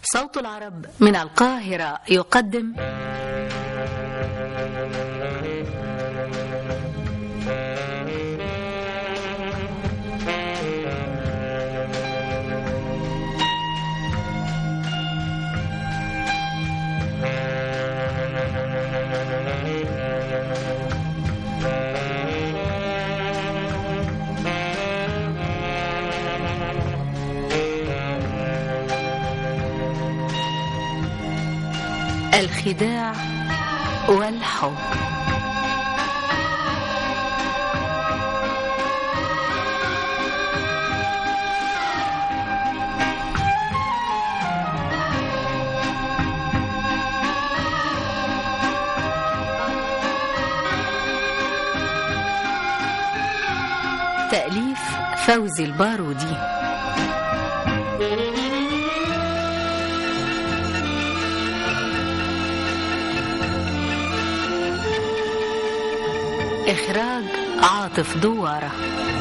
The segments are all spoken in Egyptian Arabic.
صوت العرب من القاهرة يقدم الخداع والحب تأليف فوزي البارودي إخراج عاطف دوارة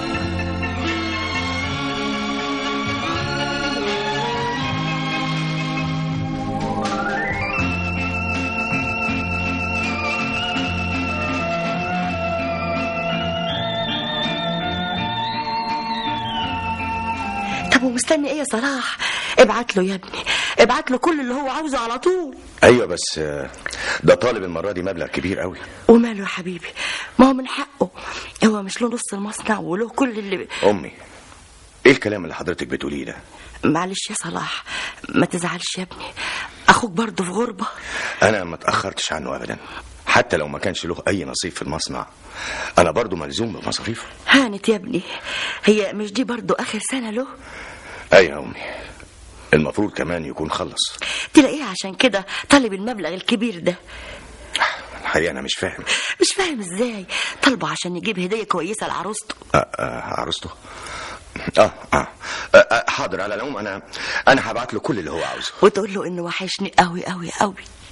طب ومستني ايه يا صلاح ابعت له يا ابني ابعت له كل اللي هو عاوزه على طول ايوه بس آه، ده طالب المره دي مبلغ كبير قوي وماله يا حبيبي ما هو من حقه هو مش له نص المصنع وله كل اللي امي ايه الكلام اللي حضرتك بتقوليه ده معلش يا صلاح ما تزعلش يا ابني اخوك برضه في غربه انا ما اتاخرتش عنه ابدا حتى لو ما كانش له اي نصيب في المصنع انا برضو ملزوم بمصاريفه هانت يا ابني هي مش دي برضه اخر سنه له ايوه يا امي المفروض كمان يكون خلص تلاقيه عشان كده طالب المبلغ الكبير ده الحقيقه انا مش فاهم مش فاهم ازاي طالبه عشان يجيب هديه كويسه لعروسته آه آه عروسته آه, آه, آه, آه حاضر على العموم انا انا هبعت له كل اللي هو عاوزه وتقول له انه وحشني قوي قوي قوي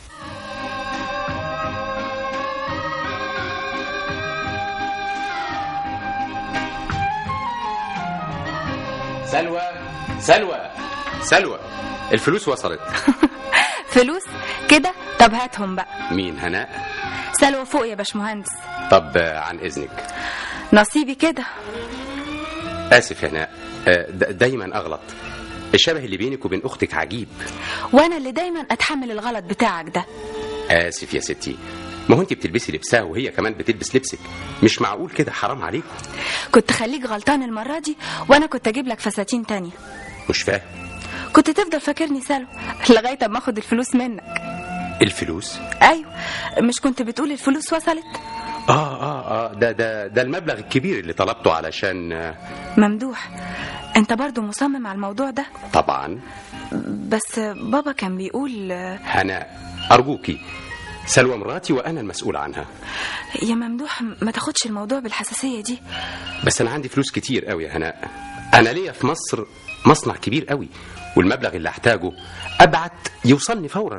سلوى سلوى سلوى الفلوس وصلت فلوس كده طب هاتهم بقى مين هناء سلوى فوق يا باشمهندس طب آه، عن اذنك نصيبي كده اسف يا هناء آه، د- دايما اغلط الشبه اللي بينك وبين اختك عجيب وانا اللي دايما اتحمل الغلط بتاعك ده اسف يا ستي ما هو انت بتلبسي لبسها وهي كمان بتلبس لبسك مش معقول كده حرام عليكم كنت خليك غلطان المرة دي وانا كنت اجيب لك فساتين تانية مش فاهم كنت تفضل فاكرني سلوى لغاية اما اخد الفلوس منك الفلوس ايوه مش كنت بتقول الفلوس وصلت اه اه اه ده ده ده المبلغ الكبير اللي طلبته علشان آه، ممدوح انت برضو مصمم على الموضوع ده طبعا بس بابا كان بيقول هناء ارجوكي سلوى مراتي وانا المسؤول عنها يا ممدوح ما تاخدش الموضوع بالحساسية دي بس انا عندي فلوس كتير قوي يا هناء انا ليا في مصر مصنع كبير قوي والمبلغ اللي احتاجه ابعت يوصلني فورا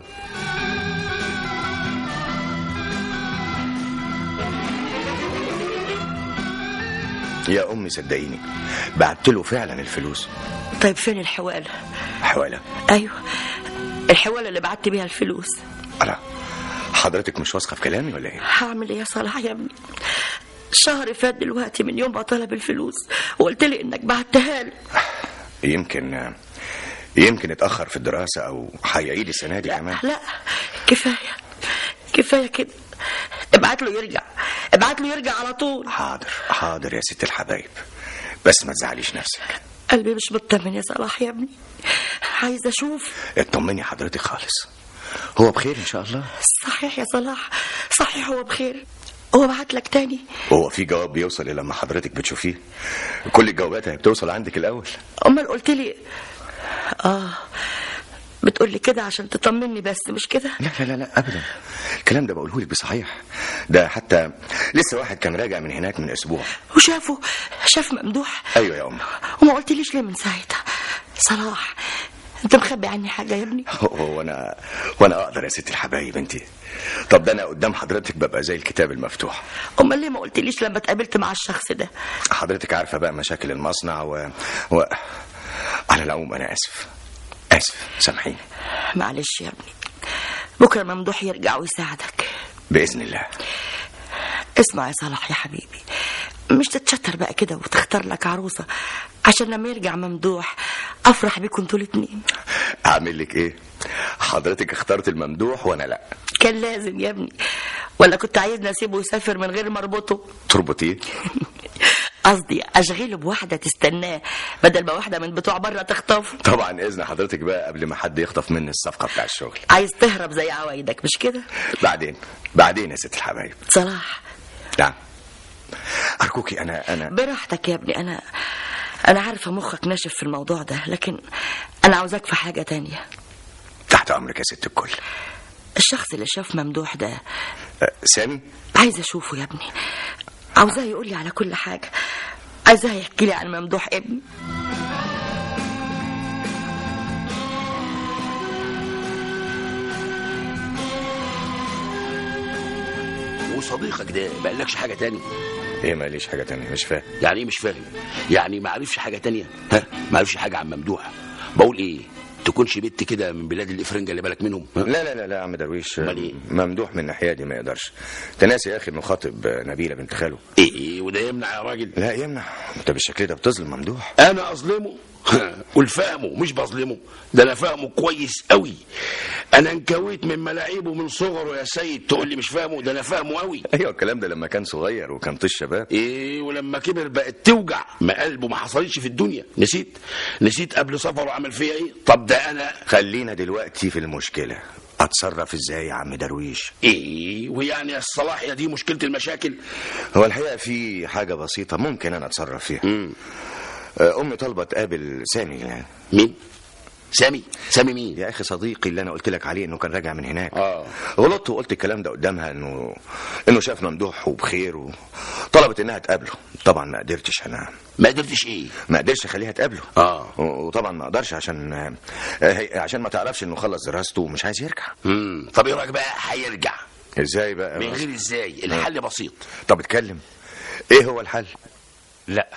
يا امي صدقيني بعت له فعلا الفلوس طيب فين الحواله حواله ايوه الحواله اللي بعت بيها الفلوس ألا حضرتك مش واثقه في كلامي ولا ايه هعمل ايه يا صلاح يا ابني شهر فات دلوقتي من يوم ما طلب الفلوس وقلت لي انك بعتها له يمكن يمكن اتاخر في الدراسه او هيعيد السنه دي كمان لا كفايه كفايه كده ابعت له يرجع ابعت له يرجع على طول حاضر حاضر يا ست الحبايب بس ما تزعليش نفسك قلبي مش مطمن يا صلاح يا ابني عايزه اشوف اطمني حضرتك خالص هو بخير ان شاء الله صحيح يا صلاح صحيح هو بخير هو بعت لك تاني هو في جواب بيوصل إلى لما حضرتك بتشوفيه كل الجوابات هي بتوصل عندك الاول امال قلت لي اه بتقول لي كده عشان تطمني بس مش كده لا لا لا لا ابدا الكلام ده بقوله لك بصحيح ده حتى لسه واحد كان راجع من هناك من اسبوع وشافه شاف ممدوح ايوه يا ام وما قلتليش ليه من ساعتها صلاح انت مخبي عني حاجه يا ابني هو انا وانا اقدر يا ست الحبايب انت طب ده انا قدام حضرتك ببقى زي الكتاب المفتوح امال ليه ما قلتليش لما اتقابلت مع الشخص ده حضرتك عارفه بقى مشاكل المصنع و, و... على العموم انا اسف اسف سامحيني معلش يا ابني بكرة ممدوح يرجع ويساعدك باذن الله اسمع يا صلاح يا حبيبي مش تتشتر بقى كده وتختار لك عروسة عشان لما يرجع ممدوح أفرح بيكم انتوا الاتنين اعمل لك ايه حضرتك اخترت الممدوح وانا لا كان لازم يا ابني ولا كنت عايزني اسيبه يسافر من غير ما اربطه تربطيه قصدي اشغله بواحده تستناه بدل ما واحده من بتوع بره تخطفه طبعا اذن حضرتك بقى قبل ما حد يخطف مني الصفقه بتاع الشغل عايز تهرب زي عوايدك مش كده بعدين بعدين يا ست الحبايب صلاح نعم ارجوكي انا انا براحتك يا ابني انا انا عارفه مخك ناشف في الموضوع ده لكن انا عاوزاك في حاجه تانية تحت امرك يا ست الكل الشخص اللي شاف ممدوح ده أه، سامي عايزه اشوفه يا ابني عاوزاه يقول لي على كل حاجه عايزاه يحكي لي عن ممدوح ابني وصديقك ده ما قالكش حاجه تاني ايه ماليش حاجه تانية مش فاهم يعني ايه مش فاهم يعني ما عرفش حاجه تانية ها ما عرفش حاجه عن ممدوح بقول ايه تكونش بنت كده من بلاد الافرنجه اللي بالك منهم ها؟ لا لا لا لا يا عم درويش أمال إيه؟ ممدوح من الناحيه دي ما يقدرش تناسي يا اخي انه خاطب نبيله بنت خاله ايه ايه وده يمنع يا راجل لا يمنع انت بالشكل ده بتظلم ممدوح انا اظلمه قول فاهمه مش بظلمه ده انا فاهمه كويس قوي انا انكويت من ملاعيبه من صغره يا سيد تقول لي مش فاهمه ده انا فاهمه قوي ايوه الكلام ده لما كان صغير وكان طيش شباب ايه ولما كبر بقت توجع ما قلبه ما حصلتش في الدنيا نسيت نسيت قبل سفره عمل فيا ايه طب ده انا خلينا دلوقتي في المشكله اتصرف ازاي يا عم درويش ايه ويعني الصلاحيه دي مشكله المشاكل هو الحقيقه في حاجه بسيطه ممكن انا اتصرف فيها مم. آه، امي طالبه تقابل سامي يعني. مين سامي سامي مين يا اخي صديقي اللي انا قلت لك عليه انه كان راجع من هناك آه. غلطت وقلت الكلام ده قدامها انه انه شاف ممدوح وبخير وطلبت انها تقابله طبعا ما قدرتش انا ما قدرتش ايه ما قدرش اخليها تقابله آه. و- وطبعا ما اقدرش عشان آه، هي- عشان ما تعرفش انه خلص دراسته ومش عايز يرجع مم. طب ايه رايك بقى هيرجع ازاي بقى من غير ازاي الحل بسيط طب اتكلم ايه هو الحل لا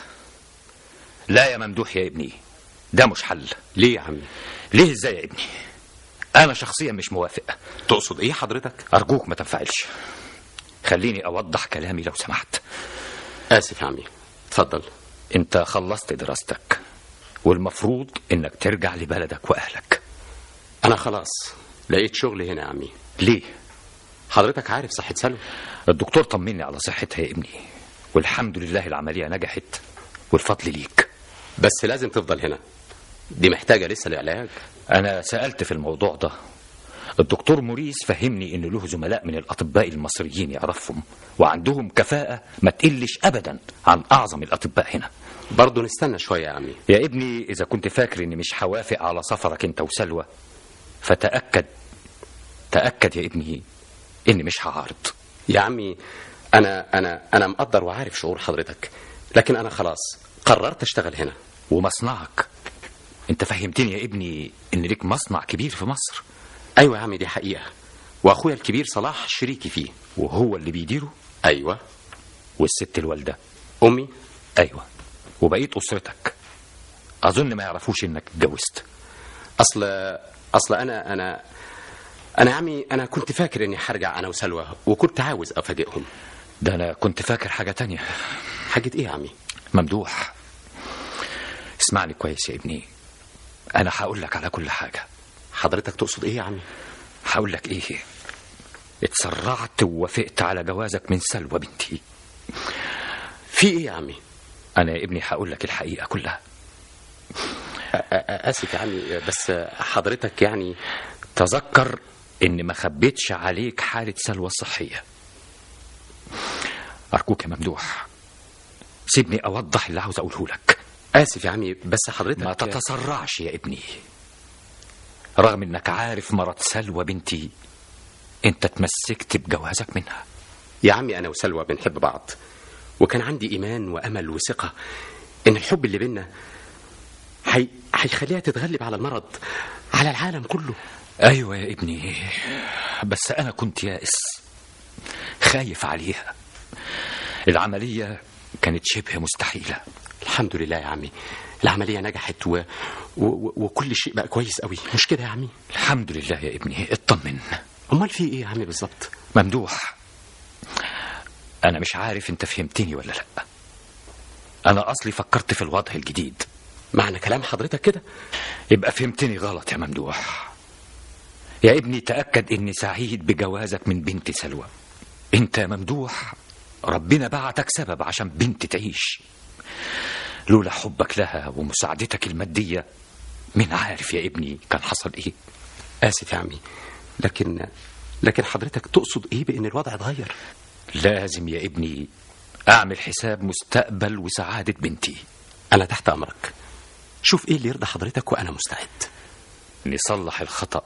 لا يا ممدوح يا ابني ده مش حل ليه يا عمي ليه ازاي يا ابني انا شخصيا مش موافق تقصد ايه حضرتك ارجوك ما تنفعلش خليني اوضح كلامي لو سمحت اسف يا عمي اتفضل انت خلصت دراستك والمفروض انك ترجع لبلدك واهلك انا خلاص لقيت شغل هنا يا عمي ليه حضرتك عارف صحة سلوى الدكتور طمني على صحتها يا ابني والحمد لله العمليه نجحت والفضل ليك بس لازم تفضل هنا دي محتاجة لسه العلاج أنا سألت في الموضوع ده الدكتور موريس فهمني إن له زملاء من الأطباء المصريين يعرفهم وعندهم كفاءة ما تقلش أبدا عن أعظم الأطباء هنا برضه نستنى شوية يا عمي يا ابني إذا كنت فاكر إني مش هوافق على سفرك أنت وسلوى فتأكد تأكد يا ابني إني مش هعارض يا عمي أنا أنا أنا مقدر وعارف شعور حضرتك لكن أنا خلاص قررت أشتغل هنا ومصنعك أنت فهمتني يا ابني إن ليك مصنع كبير في مصر أيوة يا عمي دي حقيقة وأخويا الكبير صلاح شريكي فيه وهو اللي بيديره أيوة والست الوالدة أمي أيوة وبقيت أسرتك أظن ما يعرفوش إنك اتجوزت أصل أصل أنا أنا أنا يا عمي أنا كنت فاكر إني هرجع أنا وسلوى وكنت عاوز أفاجئهم ده أنا كنت فاكر حاجة تانية حاجة إيه يا عمي؟ ممدوح اسمعني كويس يا ابني أنا هقول لك على كل حاجة حضرتك تقصد إيه يا عمي؟ هقول لك إيه اتسرعت ووافقت على جوازك من سلوى بنتي في إيه يا عمي؟ أنا يا ابني هقول لك الحقيقة كلها أ- أ- آسف يا عمي بس حضرتك يعني تذكر إني ما خبيتش عليك حالة سلوى الصحية أرجوك يا ممدوح سيبني أوضح اللي عاوز أقوله لك آسف يا عمي بس حضرتك ما تتسرعش يا ابني رغم انك عارف مرض سلوى بنتي انت تمسكت بجوازك منها يا عمي أنا وسلوى بنحب بعض وكان عندي إيمان وأمل وثقة إن الحب اللي بينا حي... هيخليها تتغلب على المرض على العالم كله ايوه يا ابني بس انا كنت يائس خايف عليها العمليه كانت شبه مستحيله الحمد لله يا عمي العمليه نجحت و... و... و... وكل شيء بقى كويس قوي مش كده يا عمي الحمد لله يا ابني اطمن امال في ايه يا عمي بالظبط ممدوح انا مش عارف انت فهمتني ولا لا انا اصلي فكرت في الوضع الجديد معنى كلام حضرتك كده يبقى فهمتني غلط يا ممدوح يا ابني تأكد اني سعيد بجوازك من بنت سلوى انت يا ممدوح ربنا بعتك سبب عشان بنت تعيش لولا حبك لها ومساعدتك المادية مين عارف يا ابني كان حصل ايه اسف يا عمي لكن لكن حضرتك تقصد ايه بان الوضع اتغير لازم يا ابني اعمل حساب مستقبل وسعادة بنتي انا تحت امرك شوف ايه اللي يرضى حضرتك وانا مستعد نصلح الخطأ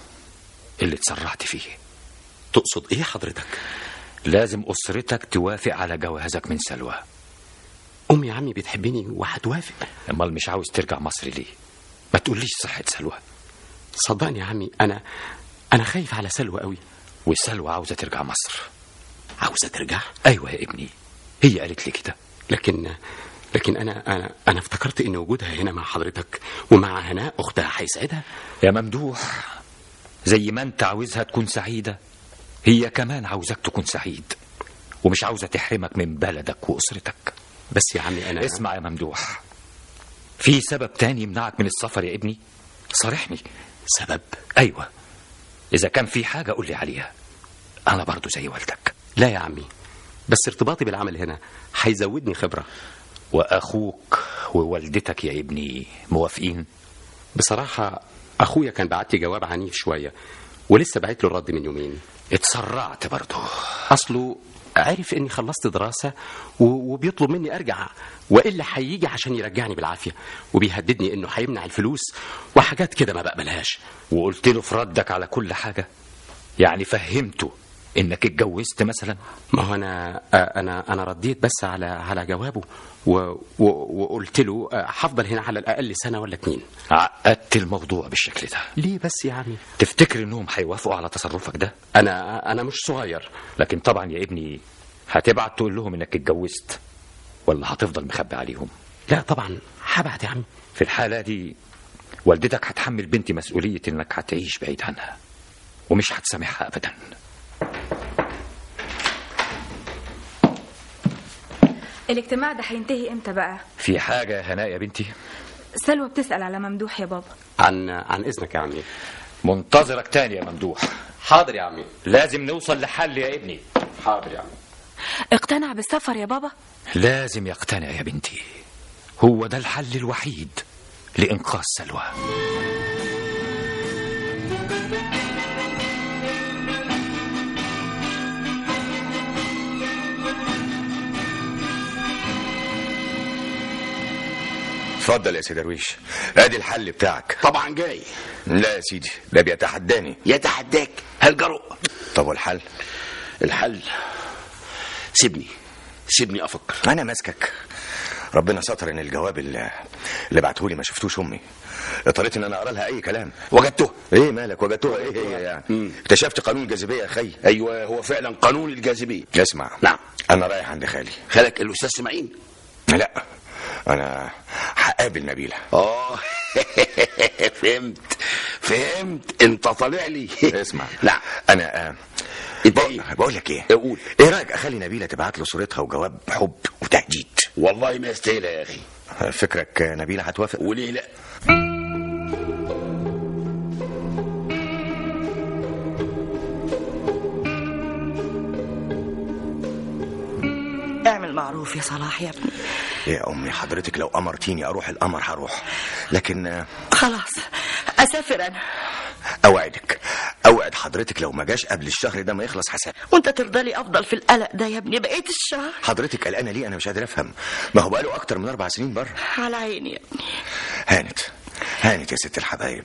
اللي اتسرعت فيه تقصد ايه حضرتك لازم أسرتك توافق على جوازك من سلوى امي يا عمي بتحبني وهتوافق امال مش عاوز ترجع مصر ليه ما تقوليش صحة سلوى صدقني يا عمي انا انا خايف على سلوى قوي وسلوى عاوزة ترجع مصر عاوزه ترجع ايوه يا ابني هي قالت لي كده لكن لكن انا انا انا افتكرت ان وجودها هنا مع حضرتك ومع هناء اختها هيسعدها يا ممدوح زي ما انت عاوزها تكون سعيدة هي كمان عاوزك تكون سعيد ومش عاوزة تحرمك من بلدك وأسرتك بس يا عمي انا اسمع يا ممدوح في سبب تاني يمنعك من السفر يا ابني صارحني سبب أيوة إذا كان في حاجة قول لي عليها أنا برضو زي والدك لا يا عمي بس ارتباطي بالعمل هنا هيزودني خبره وأخوك ووالدتك يا ابني موافقين بصراحه اخويا كان بعت لي جواب عنيف شويه ولسه بعت له الرد من يومين اتسرعت برضو اصله عرف اني خلصت دراسه و- وبيطلب مني ارجع والا هيجي عشان يرجعني بالعافيه وبيهددني انه هيمنع الفلوس وحاجات كده ما بقبلهاش وقلت له في ردك على كل حاجة يعني فهمته إنك اتجوزت مثلا ما هو انا انا انا رديت بس على على جوابه و و وقلت له آه، هفضل هنا على الاقل سنه ولا اتنين عقدت الموضوع بالشكل ده ليه بس يا عمي تفتكر إنهم هيوافقوا على تصرفك ده انا انا مش صغير لكن طبعا يا ابني هتبعت تقول لهم إنك اتجوزت ولا هتفضل مخبي عليهم لا طبعا هبعت يا عمي في الحالة دي والدتك هتحمل بنتي مسؤولية إنك هتعيش بعيد عنها ومش هتسامحها أبدا الاجتماع ده هينتهي امتى بقى في حاجة يا هناء يا بنتي سلوى بتسأل على ممدوح يا بابا عن عن اذنك يا عمي منتظرك تاني يا ممدوح حاضر يا عمي لازم نوصل لحل يا ابني حاضر يا عمي اقتنع بالسفر يا بابا لازم يقتنع يا بنتي هو ده الحل الوحيد لإنقاذ سلوى اتفضل يا سي درويش ادي الحل بتاعك طبعا جاي لا يا سيدي ده بيتحداني يتحداك هل جرؤ طب والحل الحل سيبني سيبني افكر انا ماسكك ربنا ستر ان الجواب اللي, اللي بعتهولي ما شفتوش امي اضطريت ان انا اقرا لها اي كلام وجدته ايه مالك وجدتها ايه هي يعني مم. اكتشفت قانون الجاذبيه يا خي ايوه هو فعلا قانون الجاذبيه اسمع نعم. انا رايح عند خالي خالك الاستاذ اسماعيل لا انا هقابل نبيله اه فهمت فهمت انت طالع لي اسمع نعم انا آه انت بقول, ايه بقول لك ايه قول. ايه رايك اخلي نبيله تبعت له صورتها وجواب حب وتهديد والله ما يستاهل يا اخي فكرك نبيله هتوافق وليه لا اعمل معروف يا صلاح يا ابني يا امي حضرتك لو امرتيني اروح القمر هروح لكن آه، خلاص اسافر انا اوعدك اوعد حضرتك لو ما جاش قبل الشهر ده ما يخلص حساب وانت ترضى لي افضل في القلق ده يا ابني بقيت الشهر حضرتك قلقانه ليه انا مش قادر افهم ما هو بقاله اكتر من اربع سنين بره على عيني يا ابني هانت هانت يا ست الحبايب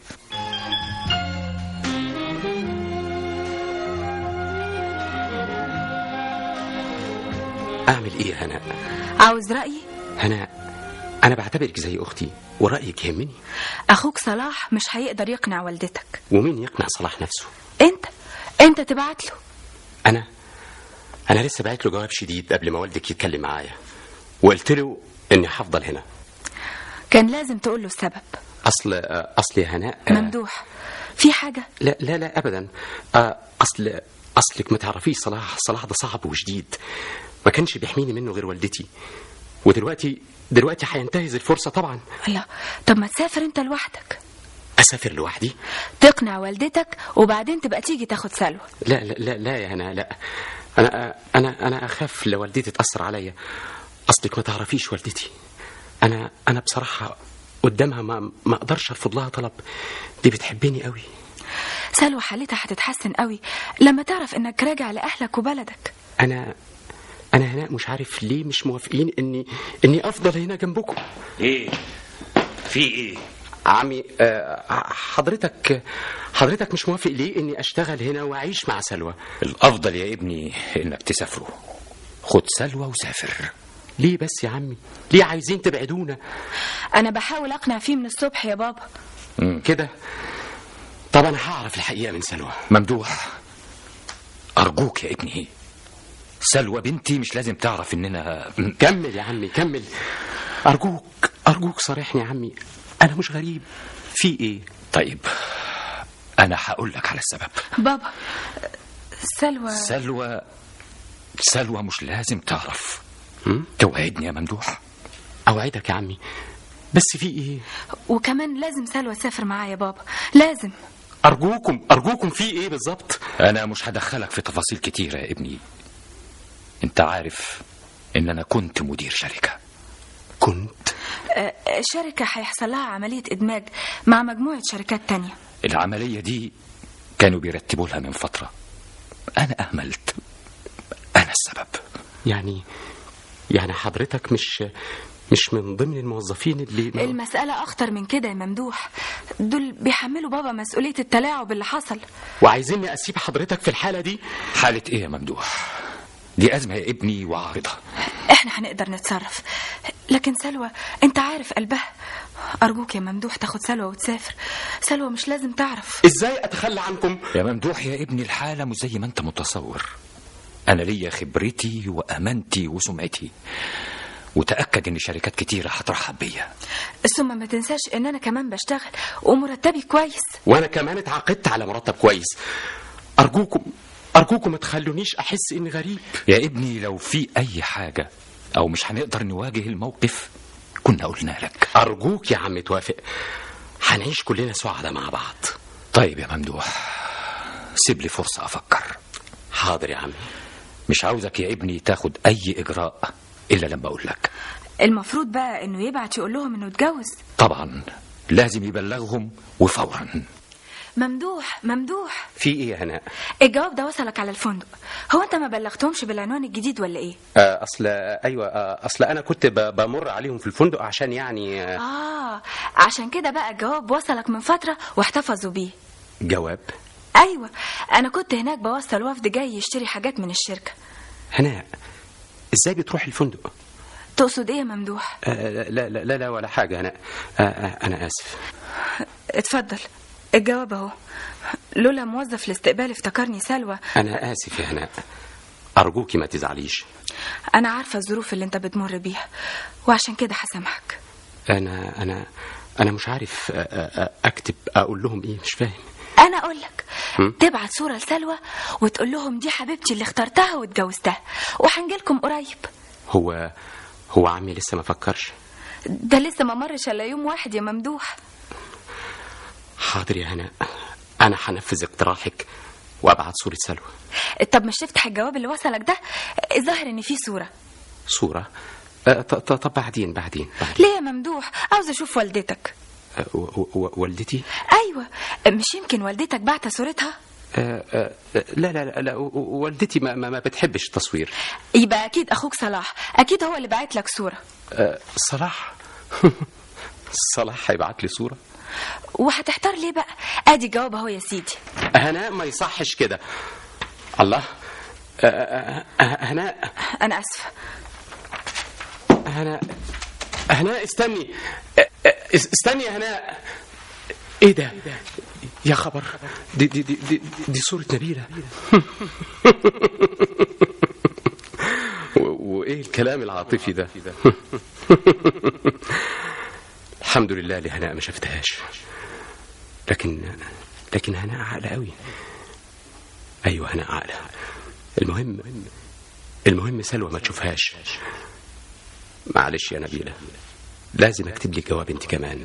اعمل ايه يا هناء عاوز رأيي هناء انا بعتبرك زي اختي ورايك يهمني اخوك صلاح مش هيقدر يقنع والدتك ومين يقنع صلاح نفسه انت انت تبعت له انا انا لسه بعت له جواب شديد قبل ما والدك يتكلم معايا وقلت له اني هفضل هنا كان لازم تقول له السبب اصل آه، اصل يا هناء آه، ممدوح في حاجة لا لا لا ابدا آه، اصل اصلك ما تعرفيش صلاح صلاح ده صعب وشديد ما كانش بيحميني منه غير والدتي ودلوقتي دلوقتي هينتهز الفرصه طبعا الله طب ما تسافر انت لوحدك اسافر لوحدي تقنع والدتك وبعدين تبقى تيجي تاخد سلوى لا لا لا, لا يا هنا لا انا انا انا اخاف لو والدتي تاثر عليا اصلك ما تعرفيش والدتي انا انا بصراحه قدامها ما ما اقدرش ارفض لها طلب دي بتحبني قوي سلوى حالتها هتتحسن قوي لما تعرف انك راجع لاهلك وبلدك انا انا هنا مش عارف ليه مش موافقين اني اني افضل هنا جنبكم ايه في ايه عمي آه، حضرتك حضرتك مش موافق ليه اني اشتغل هنا واعيش مع سلوى الافضل يا ابني انك تسافروا خد سلوى وسافر ليه بس يا عمي ليه عايزين تبعدونا انا بحاول اقنع فيه من الصبح يا بابا كده طب انا هعرف الحقيقه من سلوى ممدوح ارجوك يا ابني سلوى بنتي مش لازم تعرف اننا كمل يا عمي كمل ارجوك ارجوك صارحني يا عمي انا مش غريب في ايه طيب انا هقول لك على السبب بابا سلوى سلوى سلوى مش لازم تعرف هم؟ توعدني يا ممدوح اوعدك يا عمي بس في ايه وكمان لازم سلوى تسافر معايا يا بابا لازم ارجوكم ارجوكم في ايه بالظبط انا مش هدخلك في تفاصيل كتيرة يا ابني انت عارف ان انا كنت مدير شركة كنت آه، شركة هيحصل لها عملية إدماج مع مجموعة شركات تانية العملية دي كانوا بيرتبوا لها من فترة انا اهملت انا السبب يعني يعني حضرتك مش مش من ضمن الموظفين اللي المسألة أخطر من كده يا ممدوح دول بيحملوا بابا مسؤولية التلاعب اللي حصل وعايزيني اسيب حضرتك في الحاله دي حالة ايه يا ممدوح دي ازمة يا ابني وعارضة احنا هنقدر نتصرف لكن سلوى انت عارف قلبها أرجوك يا ممدوح تاخد سلوى وتسافر سلوى مش لازم تعرف ازاي اتخلى عنكم يا ممدوح يا ابني الحالة مش زي ما انت متصور انا ليا خبرتي وامانتي وسمعتي وتأكد ان شركات كتيرة هترحب بيا ثم ما تنساش ان انا كمان بشتغل ومرتبي كويس وانا كمان اتعاقدت على مرتب كويس ارجوكم ارجوكم ما تخلونيش احس اني غريب يا ابني لو في اي حاجة او مش هنقدر نواجه الموقف كنا قلنا لك ارجوك يا عم توافق هنعيش كلنا سعداء مع بعض طيب يا ممدوح سيب لي فرصة افكر حاضر يا عمي مش عاوزك يا ابني تاخد اي اجراء الا لما اقول لك المفروض بقى انه يبعت يقول لهم انه اتجوز طبعا لازم يبلغهم وفورا ممدوح ممدوح في ايه يا هناء الجواب ده وصلك على الفندق هو انت ما بلغتهمش بالعنوان الجديد ولا ايه آه، اصل ايوه آه، اصل انا كنت ب- بمر عليهم في الفندق عشان يعني آه، اه عشان كده بقى الجواب وصلك من فترة واحتفظوا بيه جواب ايوه انا كنت هناك بوصل وفد جاي يشتري حاجات من الشركة هناء ازاي بتروح الفندق تقصد ايه يا ممدوح آه، لا لا لا لا ولا حاجه هناء آه، آه، انا اسف اتفضل الجواب اهو لولا موظف الاستقبال افتكرني سلوى انا اسف يا هناء ارجوكي ما تزعليش انا عارفة الظروف اللي انت بتمر بيها وعشان كده هسامحك انا انا انا مش عارف آه، آه، آه، اكتب اقول لهم ايه مش فاهم انا اقول لك هم؟ تبعت صورة لسلوى وتقول لهم دي حبيبتي اللي اخترتها واتجوزتها وهنجيلكم قريب هو هو عمي لسه ما فكرش ده لسه ما مرش الا يوم واحد يا ممدوح حاضر يا هناء انا هنفذ اقتراحك وابعت صوره سلوى طب مش تفتح الجواب اللي وصلك ده ظاهر ان فيه صورة صوره آه، ط- ط- طب بعدين بعدين بعدين ليه يا ممدوح عاوز اشوف والدتك آه، و- و- والدتي ايوه مش يمكن والدتك بعت صورتها آه، آه، لا لا لا, لا و- و- والدتي ما, ما, ما بتحبش التصوير يبقى اكيد اخوك صلاح اكيد هو اللي بعت لك صورة آه، صلاح صلاح هيبعت لي صوره وهتحتار ليه بقى ادي الجواب اهو يا سيدي هناء ما يصحش كده الله آه، آه، آه، هناء انا اسفة هناء هناء استني آه، آه، استني يا هناء ايه ده يا خبر دي دي دي دي, دي صورة نبيلة و- وايه الكلام العاطفي ده الحمد لله لهناء ما شفتهاش لكن لكن هناء عاقله قوي ايوه هناء عاقله المهم المهم سلوى ما تشوفهاش معلش يا نبيله لازم اكتب لك جواب انت كمان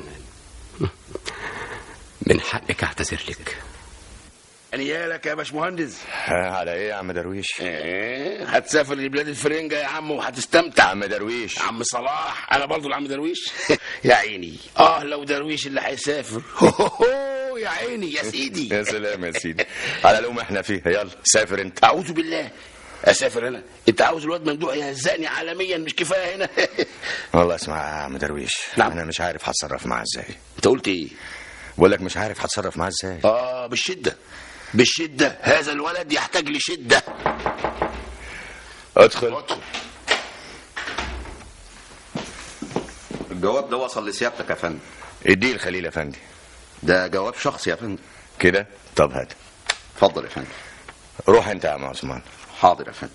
من حقك اعتذر لك نيالك يا باشمهندس ها، على ايه يا عم درويش ايه هتسافر لبلاد الفرنجة يا عم وهتستمتع عم درويش عم صلاح انا برضو العم درويش يا عيني اه لو درويش اللي هيسافر يا عيني يا سيدي يا سلام يا سيدي على الأم احنا فيها يلا سافر انت اعوذ بالله اسافر انا انت عاوز الواد ممدوح يهزقني عالميا مش كفايه هنا والله اسمع يا عم درويش نعم. انا مش عارف هتصرف معاه ازاي انت قلت ايه بقول لك مش عارف هتصرف معاه ازاي اه بالشده بالشده هذا الولد يحتاج لشده ادخل الجواب ده وصل لسيادتك يا فندم اديه الخليل افندي ده جواب شخصي يا فندم كده طب هات اتفضل يا فندم روح انت يا عم عثمان حاضر يا فندم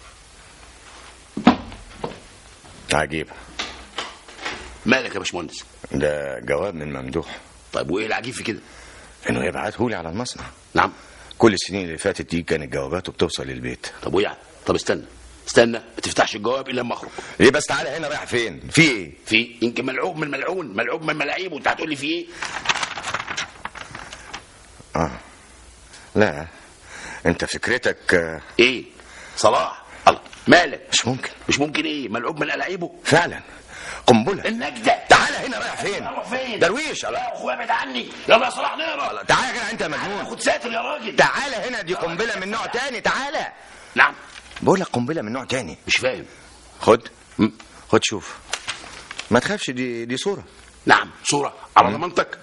عجيب مالك يا باشمهندس ده جواب من ممدوح طيب وايه العجيب في كده انه يبعته لي على المصنع نعم كل السنين اللي فاتت دي كانت جواباته بتوصل للبيت طب ويعني طب استنى استنى ما تفتحش الجواب الا لما اخرج ليه بس تعالى هنا رايح فين في ايه في يمكن ملعوب من ملعون ملعوب من ملاعيب وانت هتقول لي في ايه اه لا انت فكرتك آه، ايه صلاح الله مالك مش ممكن مش ممكن ايه ملعوب من الاعيبه فعلا قنبله النجدة تعالى هنا رايح فين اروح فين درويش لا الله يا اخويا ابعد عني يلا يا صلاح نقرا تعالى كده انت مجنون خد ساتر يا راجل تعالى هنا دي قنبله من نوع تاني تعالى نعم بقول لك قنبله من نوع تاني مش فاهم خد م. خد شوف ما تخافش دي دي صوره نعم صورة على ضمانتك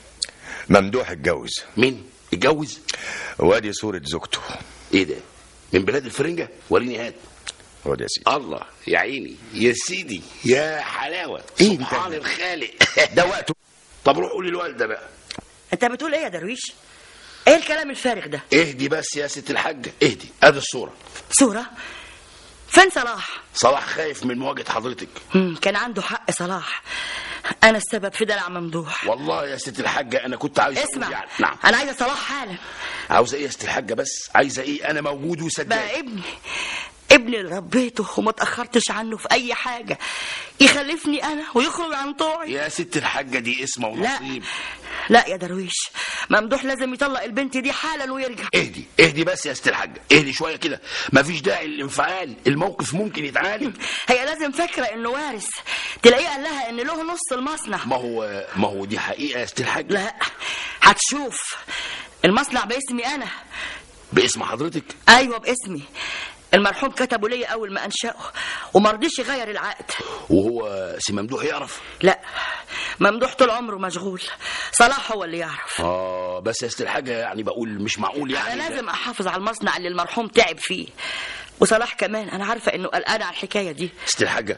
ممدوح اتجوز مين اتجوز وادي صوره زوجته ايه ده من بلاد الفرنجة وريني هات خد يا سيدي الله يا عيني يا سيدي يا حلاوة إيه سبحان ده؟ الخالق ده وقته طب روح قول للوالدة بقى انت بتقول ايه يا درويش ايه الكلام الفارغ ده اهدي بس يا ست الحاجة اهدي ادي الصورة صورة فين صلاح صلاح خايف من مواجهة حضرتك مم، كان عنده حق صلاح انا السبب في دلع ممدوح والله يا ست الحاجة انا كنت عاوز أقول اسمع يعني نعم انا عايزه صلاح حالا عاوزة ايه يا ست الحاجة بس عايزة ايه انا موجود وصدق بقى ابني ابني اللي ربيته وما تاخرتش عنه في اي حاجه يخلفني انا ويخرج عن طوعي يا ست الحاجة دي اسمه لا ونصيب لا يا درويش ممدوح لازم يطلق البنت دي حالا ويرجع اهدي اهدي بس يا ست الحاجة اهدي شوية كده مفيش داعي للانفعال الموقف ممكن يتعالج هي لازم فاكره انه وارث تلاقيه قال لها ان له نص المصنع ما هو ما هو دي حقيقة يا ست الحاجة لا هتشوف المصنع باسمي انا باسم حضرتك ايوه باسمي المرحوم كتبه لي اول ما انشاه وما رضيش يغير العقد وهو سي ممدوح يعرف لا ممدوح طول عمره مشغول صلاح هو اللي يعرف اه بس يا ست الحاجة يعني بقول مش معقول يعني انا ده- لازم احافظ على المصنع اللي المرحوم تعب فيه وصلاح كمان انا عارفه انه قلقان على الحكايه دي ست الحاجة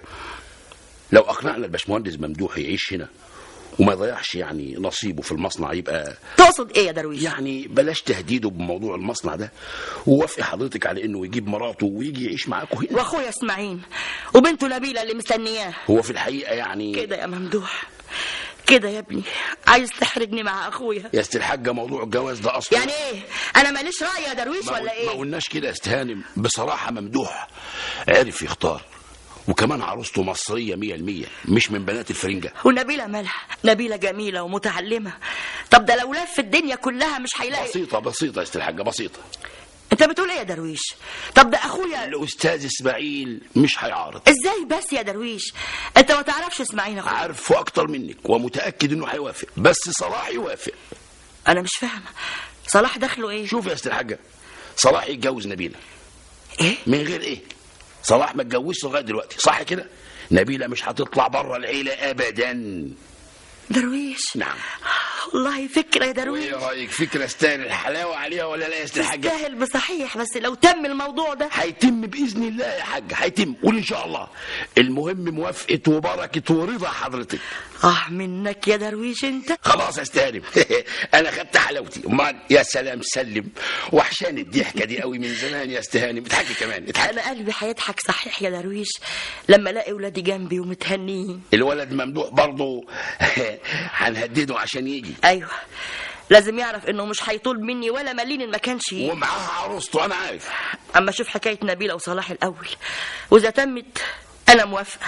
لو أقنعنا الباشمهندس ممدوح يعيش هنا وما يضيعش يعني نصيبه في المصنع يبقى تقصد ايه يا درويش يعني بلاش تهديده بموضوع المصنع ده ووافق حضرتك على انه يجيب مراته ويجي يعيش معاكم هنا واخويا اسماعيل وبنته نبيله اللي مستنياه هو في الحقيقة يعني كده يا ممدوح كده يا ابني عايز تحرجني مع اخويا يا ست الحاجة موضوع الجواز ده أصلا يعني ايه انا ماليش راي يا درويش ما ولا قل- ما ايه قلناش كده يا استهانم بصراحة ممدوح عرف يختار وكمان عروسته مصرية مية المية مش من بنات الفرنجة ونبيله مالها نبيله جميله ومتعلمه طب ده لو لف الدنيا كلها مش هيلاقي بسيطة بسيطة يا ست الحاجة بسيطة انت بتقول ايه يا درويش طب ده اخويا الأستاذ إسماعيل مش هيعارض ازاي بس يا درويش انت ما تعرفش اسماعيل اخويا عارفه أكتر منك ومتأكد إنه هيوافق بس صلاح يوافق انا مش فاهمه صلاح دخله ايه شوف يا ست الحاجة صلاح يتجوز نبيلة ايه من غير إيه صلاح ما اتجوزش لغاية دلوقتي صح كده نبيلة مش هتطلع بره العيلة أبدا درويش نعم والله فكره يا درويش وايه رايك فكره استاهل الحلاوه عليها ولا لا يا استاذ الحاجه تستاهل بصحيح بس لو تم الموضوع ده هيتم باذن الله يا حاج هيتم قول ان شاء الله المهم موافقه وبركه ورضا حضرتك اه منك يا درويش انت خلاص استهانم انا خدت حلاوتي امال يا سلام سلم وحشاني الضحكه دي قوي من زمان يا استهانم اضحكي كمان اضحكي انا قلبي هيضحك صحيح يا درويش لما الاقي ولادي جنبي ومتهنيين الولد ممدوح برضه هنهدده عشان يجي ايوه لازم يعرف انه مش هيطول مني ولا مليم إن ما كانش يجي. ومعاها عروسته انا عارف اما اشوف حكايه نبيله وصلاح الاول واذا تمت انا موافقه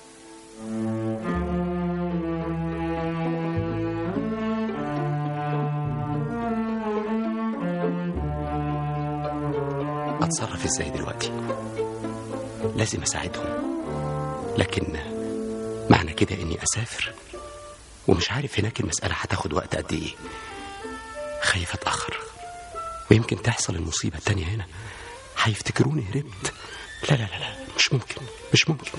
اتصرف ازاي دلوقتي لازم اساعدهم لكن معنى كده اني اسافر ومش عارف هناك المسألة هتاخد وقت قد ايه خايف اتأخر ويمكن تحصل المصيبة التانية هنا هيفتكروني هربت لا لا لا لا مش ممكن مش ممكن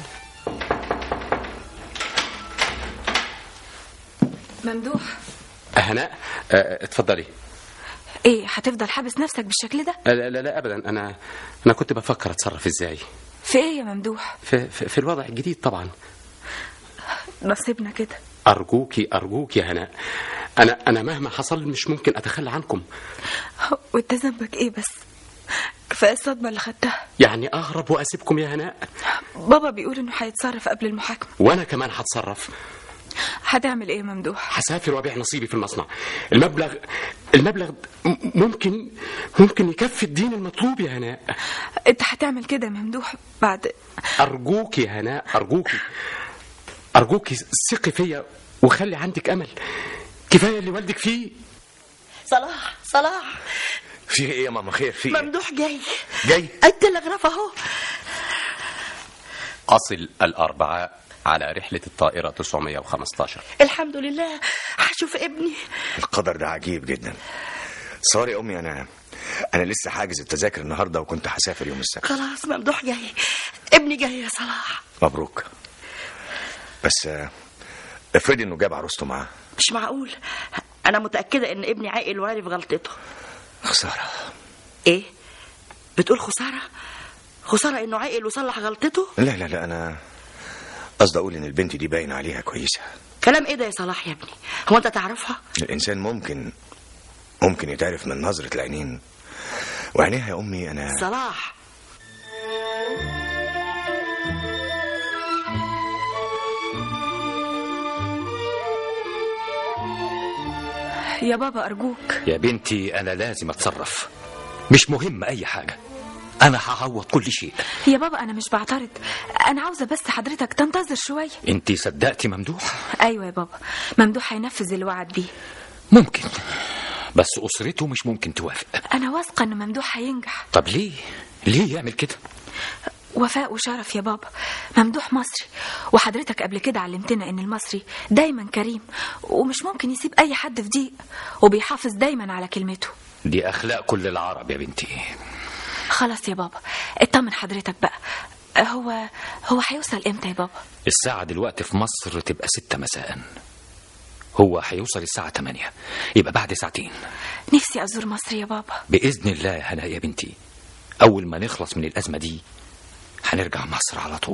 ممدوح هناء آه، اتفضلي ايه هتفضل حابس نفسك بالشكل ده آه، لا لا لا ابدا انا انا كنت بفكر اتصرف ازاي في ايه يا ممدوح في, في, في الوضع الجديد طبعا نصيبنا كده ارجوكي ارجوكي يا هناء انا انا مهما حصل مش ممكن اتخلى عنكم وانت ذنبك ايه بس كفايه الصدمه اللي خدتها يعني اهرب واسيبكم يا هناء بابا بيقول انه هيتصرف قبل المحاكمه وانا كمان هتصرف هتعمل ايه يا ممدوح هسافر وابيع نصيبي في المصنع المبلغ المبلغ م- ممكن ممكن يكفي الدين المطلوب يا هناء انت هتعمل كده يا ممدوح بعد ارجوكي يا هناء ارجوكي ارجوكي ثقي فيا وخلي عندك امل كفايه اللي والدك فيه صلاح صلاح في ايه يا ماما خير في ايه ممدوح جاي جاي التلغراف اهو اصل الاربعاء على رحله الطائره 915 الحمد لله هشوف ابني القدر ده عجيب جدا سوري يا امي انا انا لسه حاجز التذاكر النهارده وكنت هسافر يوم السبت خلاص ممدوح جاي ابني جاي يا صلاح مبروك بس آه، افرضي انه جاب عروسته معاه مش معقول انا متاكده ان ابني عاقل وعارف غلطته خساره ايه بتقول خساره خساره انه عاقل وصلح غلطته لا لا لا انا قصدي اقول ان البنت دي باين عليها كويسه كلام ايه ده يا صلاح يا ابني هو انت تعرفها الانسان ممكن ممكن يتعرف من نظره العينين وعينيها يا امي انا صلاح يا بابا ارجوك يا بنتي أنا لازم أتصرف مش مهم أي حاجة أنا هعوض كل شيء يا بابا انا مش بعترض انا عاوزه بس حضرتك تنتظر شويه أنت صدقتي ممدوح ايوه يا بابا ممدوح هينفذ اللي وعد بيه ممكن بس أسرته مش ممكن توافق انا واثقه ان ممدوح هينجح طب ليه ليه يعمل كده وفاء وشرف يا بابا ممدوح مصري وحضرتك قبل كده علمتنا ان المصري دايما كريم ومش ممكن يسيب اي حد في ضيق وبيحافظ دايما على كلمته دي أخلاق كل العرب يا بنتي خلاص يا بابا اطمن حضرتك بقى هو هو هيوصل امتى يا بابا الساعة دلوقتي في مصر تبقى ستة مساء هو هيوصل الساعة تمانية يبقى بعد ساعتين نفسي ازور مصر يا بابا بإذن الله يا هناء يا بنتي أول ما نخلص من الأزمة دي هنرجع مصر على طول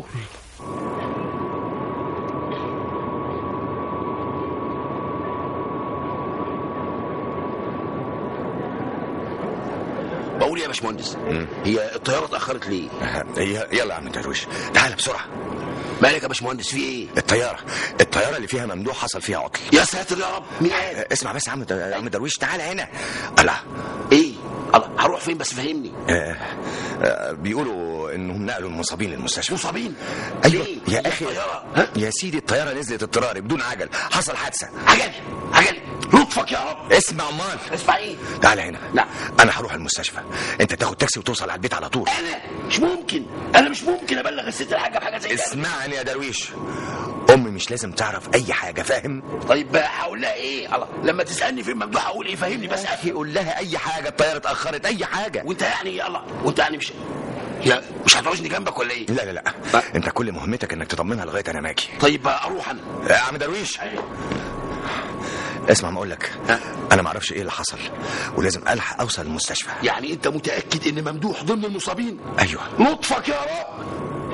بقول يا باشمهندس هي الطياره اتاخرت ليه هي يلا يا عم درويش تعال بسرعه مالك يا باشمهندس في ايه الطياره الطياره اللي فيها ممدوح حصل فيها عطل يا ساتر يا رب مين قال آه، اسمع بس يا عم يا عم درويش تعال هنا الله ايه الله هروح فين بس فهمني آه، آه، بيقولوا انهم نقلوا المصابين للمستشفى مصابين ايوه ليه؟ يا هي اخي الطيارة، ها؟ يا سيدي الطياره نزلت اضطراري بدون عجل حصل حادثه عجل عجل لطفك يا رب اسمع امال اسمع ايه تعال هنا لا. انا هروح المستشفى انت تاخد تاكسي وتوصل على البيت على طول انا مش ممكن انا مش ممكن ابلغ الست الحاجه بحاجه زي كده اسمعني يا درويش امي مش لازم تعرف اي حاجه فاهم طيب بقى هقول لها ايه الله لما تسالني فين ممدوح هقول ايه فهمني بس اخي قول لها اي حاجه الطياره اتاخرت اي حاجه وانت يعني يا الله وانت يعني مش يا مش هتعوزني جنبك ولا ايه لا لا لا انت كل مهمتك انك تطمنها لغايه انا ماجي طيب بقى اروح انا يا عم درويش اسمع ما اقول لك انا ما اعرفش ايه اللي حصل ولازم الحق اوصل المستشفى يعني انت متاكد ان ممدوح ضمن المصابين ايوه لطفك يا رب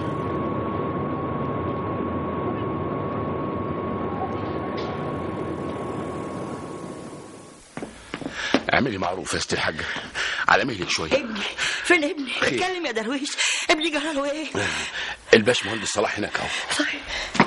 اعملي معروف يا ست الحاجه على مهلك شويه ابني فين ابني خير. اتكلم يا درويش ابني جرى له ايه الباش مهندس صلاح هناك اهو صحيح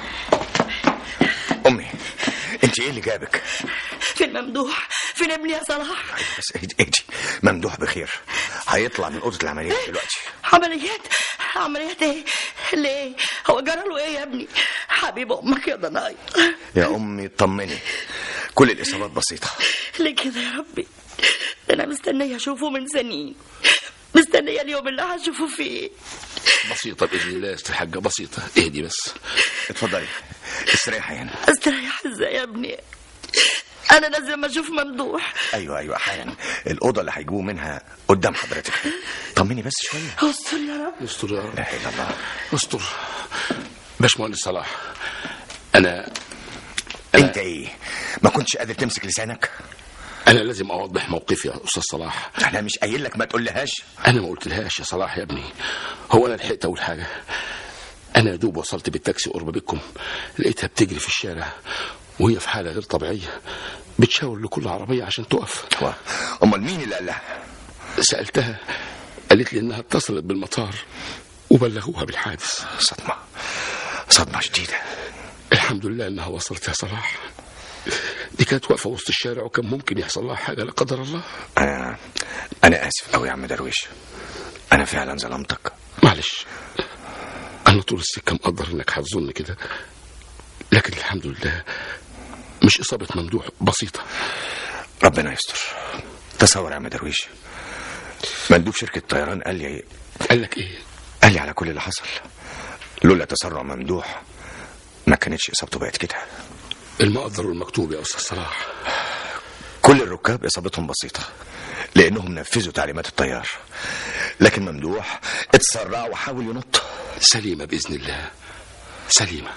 امي انت ايه اللي جابك فين ممدوح فين ابني يا صلاح بس اهدي اهدي ممدوح بخير هيطلع من اوضه العمليات دلوقتي عمليات عمليات ايه ليه هو جرى له ايه يا ابني حبيب امك يا ضناي يا امي طمني كل الاصابات بسيطه ليه كده يا ربي انا مستنيه اشوفه من سنين مستنيه اليوم اللي هشوفه فيه بسيطه باذن الله يا ست الحاجه بسيطه اهدي بس اتفضلي استريحي هنا استريح ازاي يا ابني انا لازم اشوف ممدوح ايوه ايوه حالا الاوضه اللي هيجيبوه منها قدام حضرتك طمني بس شويه استر يا رب استر يا رب لا اله الا الله استر باش مهندس صلاح انا انت ايه ما كنتش قادر تمسك لسانك انا لازم اوضح موقفي يا استاذ صلاح انا مش قايل لك ما تقولهاش انا ما قلتلهاش يا صلاح يا ابني هو انا لحقت اول حاجه انا يا دوب وصلت بالتاكسي قرب بيتكم لقيتها بتجري في الشارع وهي في حاله غير طبيعيه بتشاور لكل عربيه عشان تقف هو امال مين اللي قال لها سالتها قالت لي انها اتصلت بالمطار وبلغوها بالحادث صدمه صدمه شديده الحمد لله انها وصلت يا صلاح دي كانت واقفه وسط الشارع وكان ممكن يحصل لها حاجه لا قدر الله انا انا اسف قوي يا عم درويش انا فعلا ظلمتك معلش انا طول السكه مقدر انك هتظن كده لكن الحمد لله مش اصابه ممدوح بسيطه ربنا يستر تصور يا عم درويش مندوب شركه طيران قال لي قال لك ايه قال لي على كل اللي حصل لولا تسرع ممدوح ما كانتش اصابته بقت كده المقدر والمكتوب يا استاذ صلاح كل الركاب اصابتهم بسيطه لانهم نفذوا تعليمات الطيار لكن ممدوح اتسرع وحاول ينط سليمه باذن الله سليمه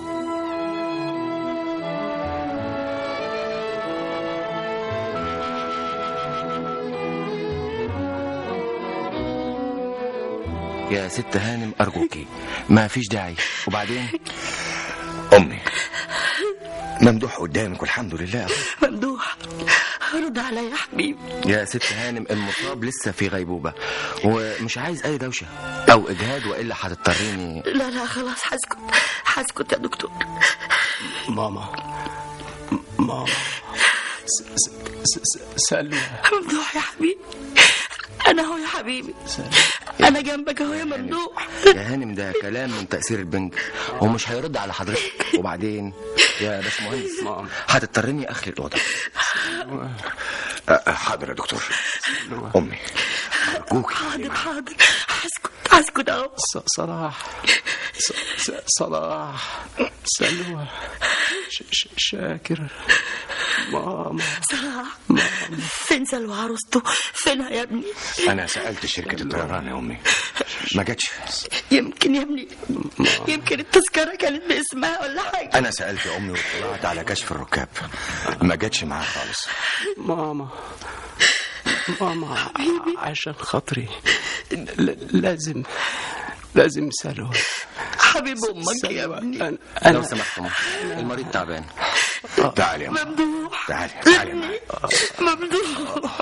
يا ست هانم أرجوكي ما فيش داعي وبعدين امي ممدوح قدامك والحمد لله ممدوح رد عليا يا حبيبي يا ست هانم المصاب لسه في غيبوبة ومش عايز أي دوشة أو إجهاد وإلا هتضطريني لا لا خلاص هسكت هسكت يا دكتور ماما ماما س- س- س- س- سلوى ممدوح يا حبيبي انا هو يا حبيبي انا جنبك اهو يا ممدوح يا هانم ده كلام من تأثير البنج ومش هيرد على حضرتك وبعدين يا باشمهندس ماما. هتضطرني أخلي الأوضة أه، أه، حاضر يا دكتور امي أرجوكي حاضر حاضر هسكت هسكت اهو ص- صلاح ص- ص- صلاح سلوى ش- ش- شاكر ماما صلاح فين سلوى عروسته فينها يا ابني انا سالت شركه الطيران يا امي ما جاتش يمكن يا ابني يمكن التذكره كانت باسمها ولا حاجه انا سالت امي وطلعت على كشف الركاب ما جاتش معاها خالص ماما ماما عشان خاطري ل- لازم لازم سلوى حبيب امك يا سلوى ابني أنا- لو انا سمحت ماما، المريض تعبان تعالي يا أمي. ممدوح تعالي تعالي معايا. ممدوح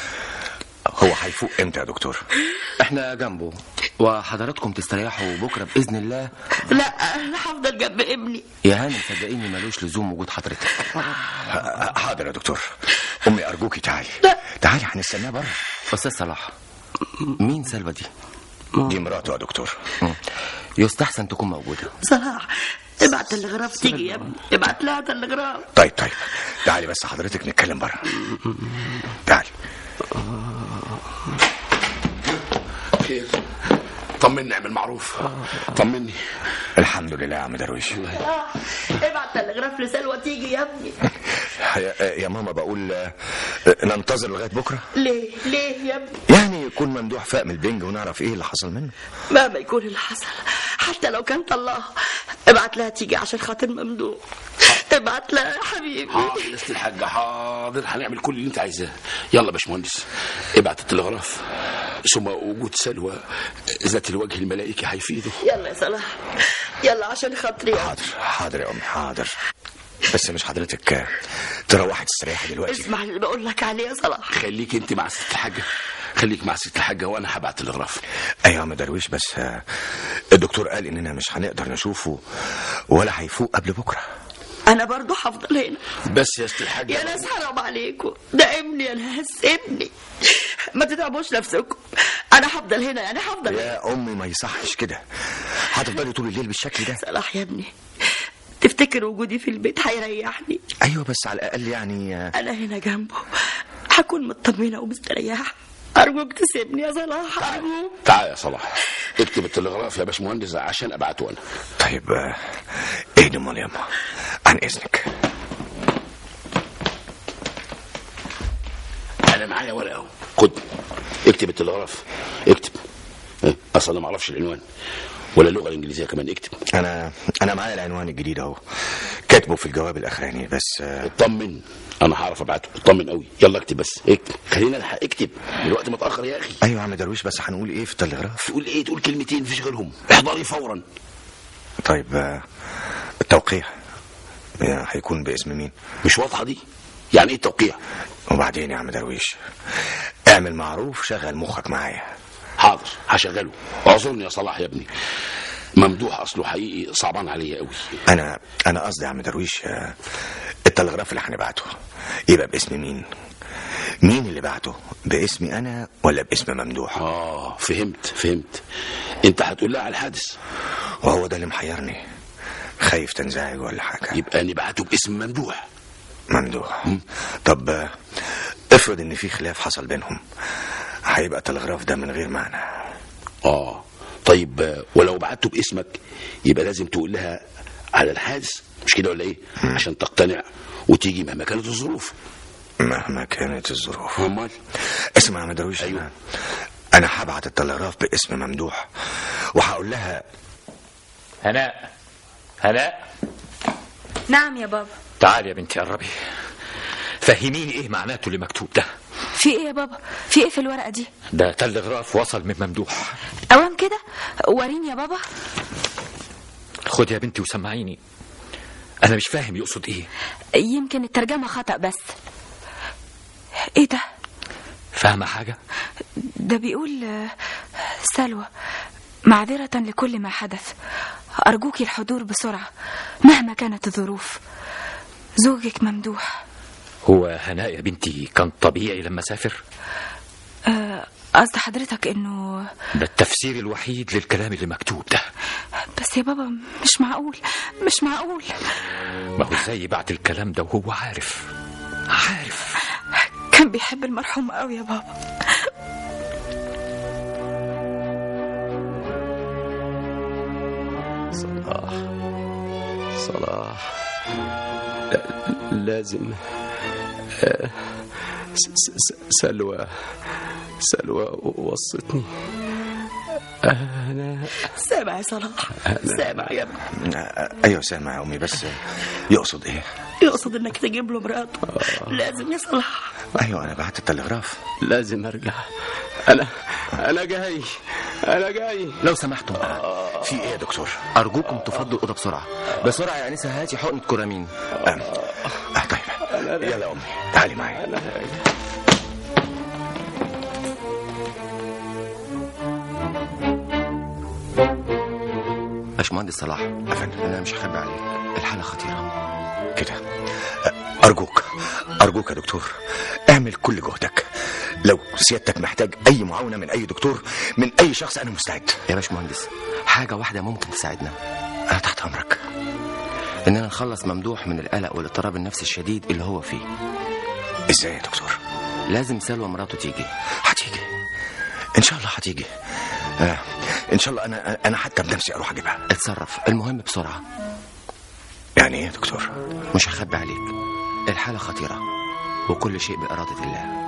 هو هيفوق امتى يا دكتور احنا جنبه وحضراتكم تستريحوا بكرة بإذن الله لا انا هفضل جنب ابني يا هانم صدقيني ملوش لزوم وجود حضرتك ه- حاضر يا دكتور امي ارجوكي تعالي لا. تعالي هنستناه بره أستاذ صلاح مين سلوى دي؟ دي مراته يا دكتور مم. يستحسن تكون موجودة صلاح ابعت الغراف تيجي يا ابني ابعت لها الغراف طيب طيب تعالي بس حضرتك نتكلم بره تعالي خير طمني اعمل معروف طمني الحمد لله يا عم درويش صلاح ابعت الغراف لسلوى تيجي يا ابني يا يا ماما بقول آه، ننتظر لغايه بكره ليه ليه يا ابني يعني يكون ممدوح فاق من البنج ونعرف ايه اللي حصل منه مهما يكون اللي حصل حتى لو كان طلعها ابعت لها تيجي عشان خاطر ممدوح ابعت لها يا حبيبي حاضر يا ست الحاجة حاضر هنعمل كل اللي انت عايزاه يلا يا باشمهندس ابعت التلغراف ثم وجود سلوى ذات الوجه الملائكي هيفيده يلا يا صلاح يلا عشان خاطري حاضر حاضر يا امي حاضر بس مش حضرتك تروحي تستريحي دلوقتي اسمع اللي بقول لك عليه يا صلاح خليك انت مع ست الحاجة خليك مع ست الحاجة وانا هبعت التلغراف ايوه يا عم درويش بس آه، الدكتور قال اننا مش هنقدر نشوفه ولا هيفوق قبل بكره انا برضو هفضل هنا بس يا ست الحاجة يا ناس حرام عليكم ده ابني يا ناس ابني ما تتعبوش نفسكم انا هفضل هنا يعني هفضل هنا يا امي ما يصحش كده هتفضلي طول الليل بالشكل ده صلاح يا ابني تفتكر وجودي في البيت هيريحني ايوه بس على الاقل يعني آه، انا هنا جنبه هكون مطمنه ومستريحه ارجوك تسيبني يا صلاح ارجوك تعال يا صلاح اكتب التلغراف يا باشمهندس عشان ابعته انا طيب آه، اهدي امال ياما عن اذنك انا معايا ورقه اهو خد اكتب التلغراف اكتب اه، اصل انا ما اعرفش العنوان ولا اللغه الانجليزيه كمان اكتب انا انا معايا العنوان الجديد اهو كاتبه في الجواب الاخراني بس آه، اطمن انا هعرف ابعته اطمن قوي يلا اكتب بس اكتب خلينا الحق اكتب الوقت متاخر يا اخي ايوه يا عم درويش بس هنقول ايه في التلغراف تقول ايه تقول كلمتين مفيش غيرهم احضري فورا طيب آه، التوقيع آه، هيكون باسم مين مش واضحه دي يعني ايه التوقيع وبعدين يا عم درويش اعمل معروف شغل مخك معايا حاضر هشغله اعذرني يا صلاح يا ابني ممدوح اصله حقيقي صعبان عليا قوي انا انا قصدي يا عم درويش آه، التلغراف اللي هنبعته يبقى باسم مين مين اللي بعته باسمي انا ولا باسم ممدوح اه فهمت فهمت انت هتقول لها على الحادث وهو ده اللي محيرني خايف تنزعج ولا حاجه يبقى نبعته باسم ممدوح ممدوح طب آه، افرض ان في خلاف حصل بينهم هيبقى التلغراف ده من غير معنى اه طيب آه، ولو بعته باسمك يبقى لازم تقول لها على الحادث مش كده ولا ايه عشان تقتنع وتيجي مهما كانت الظروف مهما كانت الظروف امال اسمع يا عم درويش أيوة. انا انا هبعت التلغراف باسم ممدوح وهقول لها هناء هناء نعم يا بابا تعالي يا بنتي قربي فهميني ايه معناته اللي مكتوب ده في ايه يا بابا في ايه في الورقه دي ده تلغراف وصل من ممدوح اوام كده وريني يا بابا خد يا بنتي وسمعيني انا مش فاهم يقصد ايه يمكن الترجمه خطا بس ايه ده فاهمه حاجه ده بيقول آه، سلوى معذرة لكل ما حدث أرجوك الحضور بسرعة مهما كانت الظروف زوجك ممدوح هو هناء يا بنتي كان طبيعي لما سافر آه، قصد حضرتك إنه ده التفسير الوحيد للكلام اللي مكتوب ده بس يا بابا مش معقول مش معقول ما هو ازاي بعت الكلام ده وهو عارف عارف كان بيحب المرحوم قوي يا بابا صلاح صلاح لا- لازم آه، س- س- س- سلوى سلوى وصتني أنا سامع يا صلاح سامع يا ابني آه، ايوه سامع يا امي بس يقصد ايه يقصد انك تجيب له مراته لازم يا صلاح ايوه انا بعت التلغراف لازم أرجع أنا أنا جاي أنا جاي لو سمحتم في ايه يا دكتور ارجوكم تفضوا الاوضه بسرعه بسرعه يا انسه هاتي حقنه كورامين آه آه، طيب يلا يا امي تعالي معايا باشمهندس صلاح أفندم. انا مش هخبي عليك الحاله خطيره كده آه، ارجوك ارجوك يا دكتور اعمل كل جهدك لو سيادتك محتاج اي معاونه من اي دكتور من اي شخص انا مستعد يا باشمهندس حاجه واحده ممكن تساعدنا انا تحت امرك اننا نخلص ممدوح من القلق والاضطراب النفسي الشديد اللي هو فيه ازاي يا دكتور لازم سلوى مراته تيجي هتيجي ان شاء الله هتيجي آه. ان شاء الله انا انا حتى بنفسي اروح اجيبها اتصرف المهم بسرعه يعني ايه يا دكتور مش هخبي عليك الحاله خطيره وكل شيء باراده الله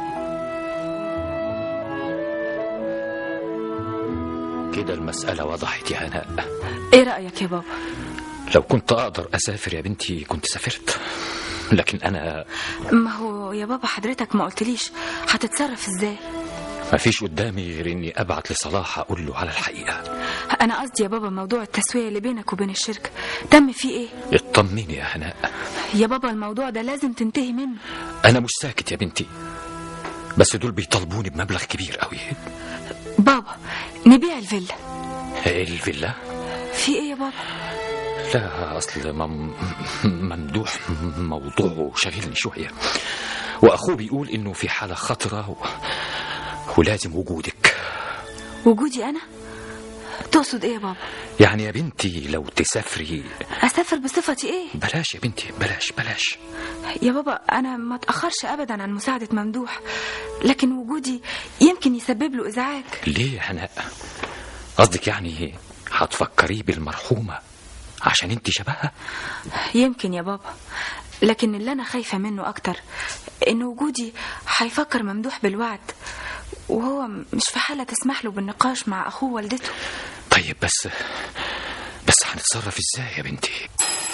كده المسألة وضحت يا هناء إيه رأيك يا بابا لو كنت أقدر أسافر يا بنتي كنت سافرت لكن أنا ما هو يا بابا حضرتك ما قلتليش هتتصرف ازاي ما فيش قدامي غير إني أبعت لصلاح أقول له على الحقيقة انا قصدي يا بابا موضوع التسويه اللي بينك وبين الشركه تم فيه ايه اطمني يا هناء يا بابا الموضوع ده لازم تنتهي منه أنا مش ساكت يا بنتي بس دول بيطالبوني بمبلغ كبير قوي بابا نبيع الفيلا الفيلا في ايه يا بابا لا أصل مم... ممدوح موضوعه شاغلني شوية وأخوه بيقول إنه في حالة خطرة و... ولازم وجودك وجودي انا تقصد ايه يا بابا يعني يا بنتي لو تسافري اسافر بصفتي ايه بلاش يا بنتي بلاش بلاش يا بابا انا ما اتاخرش ابدا عن مساعده ممدوح لكن وجودي يمكن يسبب له ازعاج ليه يا هناء قصدك يعني هتفكريه بالمرحومة عشان انت شبهها يمكن يا بابا لكن اللي انا خايفه منه اكتر ان وجودي هيفكر ممدوح بالوعد وهو مش في حاله تسمح له بالنقاش مع اخوه والدته طيب بس بس هنتصرف ازاي يا بنتي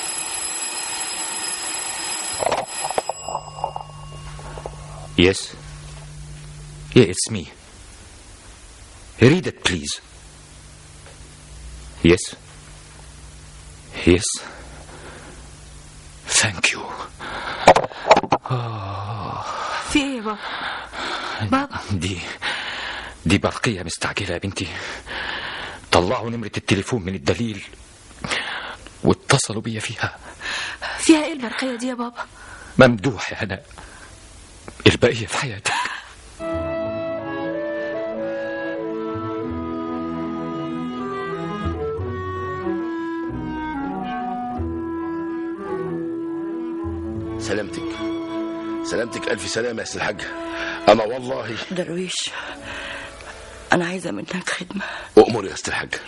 Yes. Yeah, it's me. Read it, please. Yes. Yes. Thank you. في ايه يا بابا بابا دي دي برقية مستعجلة يا بنتي طلعوا نمرة التليفون من الدليل واتصلوا بيا فيها فيها ايه البرقيه دي يا بابا ممدوح يا هناء البقية في حياتك سلامتك سلامتك ألف سلامة يا سي الحاج أنا والله درويش أنا عايزة منك خدمة أؤمر يا أست الحاج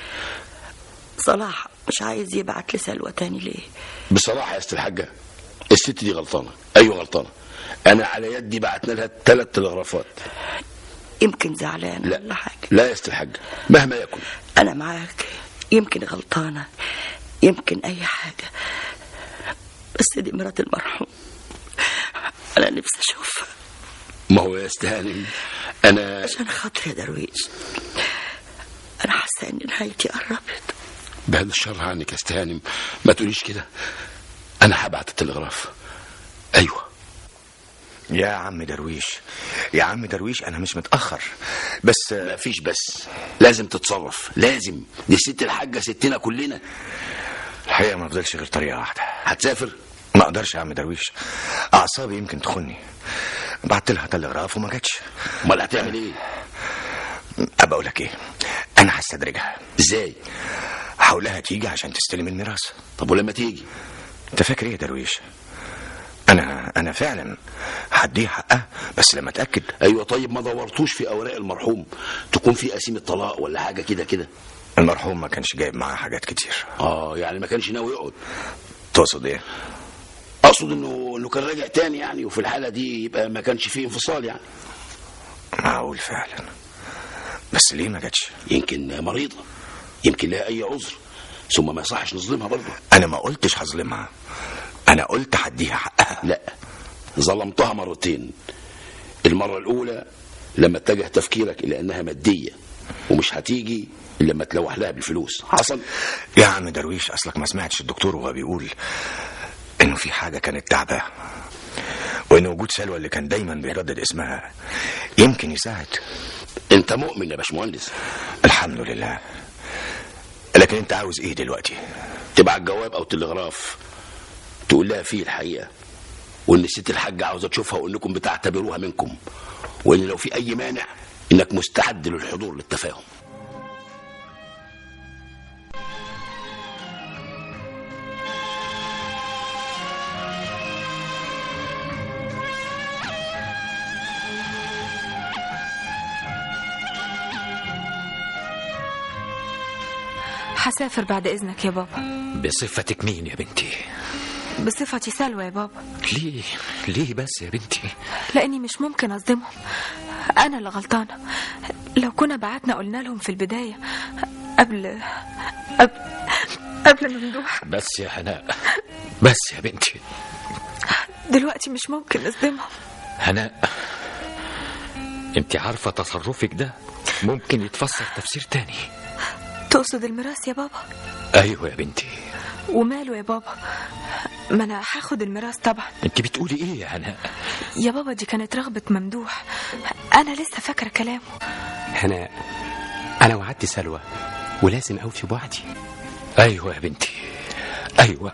صلاح مش عايز يبعت لسلوى تاني ليه بصراحة يا أست الحاجة الست دي غلطانة أيوة غلطانة أنا على يدي بعتنا لها ثلاث تلغرافات يمكن زعلان لا ولا حاجة لا يا أست الحاج مهما يكن أنا معاك يمكن غلطانة يمكن أي حاجة بس دي مرات المرحوم أنا نفسي أشوفها ما هو يا أست هانم أنا عشان خاطري يا درويش أنا حاسة إن نهايتي قربت بعد الشر عنك يا أست هانم ما تقوليش كده أنا هبعت التلغراف أيوة يا عم درويش يا عم درويش انا مش متاخر بس ما فيش بس لازم تتصرف لازم دي الست الحاجة ستنا كلنا الحقيقه ما فضلش غير طريقه واحده هتسافر ما اقدرش يا عم درويش اعصابي يمكن تخني بعت لها تلغراف وما جاتش امال هتعمل ايه ابقى اقول لك ايه انا هستدرجها ازاي هقول لها تيجي عشان تستلم الميراث طب ولما تيجي انت فاكر ايه يا درويش انا انا فعلا هديها حقها بس لما اتاكد ايوه طيب ما دورتوش في اوراق المرحوم تكون في قسيمه طلاق ولا حاجه كده كده المرحوم ما كانش جايب معاه حاجات كتير اه يعني ما كانش ناوي يقعد تقصد ايه اقصد انه انه كان راجع تاني يعني وفي الحاله دي يبقى ما كانش فيه انفصال يعني معقول فعلا بس ليه ما جاتش يمكن مريضه يمكن لها اي عذر ثم ما يصحش نظلمها برضه انا ما قلتش هظلمها انا قلت هديها حقها لا ظلمتها مرتين المره الاولى لما اتجه تفكيرك الى انها ماديه ومش هتيجي الا لما تلوح لها بالفلوس حصل يا عم درويش اصلك ما سمعتش الدكتور وهو بيقول انه في حاجه كانت تعباه وان وجود سلوى اللي كان دايما بيردد اسمها يمكن يساعد انت مؤمن يا باشمهندس الحمد لله لكن انت عاوز ايه دلوقتي تبعت جواب او تلغراف تقول لها فيه الحقيقه وان الست الحاجه عاوزه تشوفها وانكم بتعتبروها منكم وان لو في اي مانع انك مستعد للحضور للتفاهم هسافر بعد إذنك يا بابا بصفتك مين يا بنتي بصفتي سلوى يا بابا ليه ليه بس يا بنتي لأني مش ممكن أصدمهم أنا اللي غلطانة لو كنا بعتنا قلنا لهم في البداية قبل قبل قبل ممدوح بس يا هناء بس يا بنتي دلوقتي مش ممكن نصدمهم هناء انت عارفة تصرفك ده ممكن يتفسر تفسير تاني تقصد الميراث يا بابا ايوه يا بنتي وماله يا بابا ما انا هاخد الميراث طبعا انت بتقولي ايه يا هناء يا بابا دي كانت رغبة ممدوح انا لسه فاكرة كلامه هناء انا وعدت سلوى ولازم اوفي بوعدي ايوه يا بنتي ايوه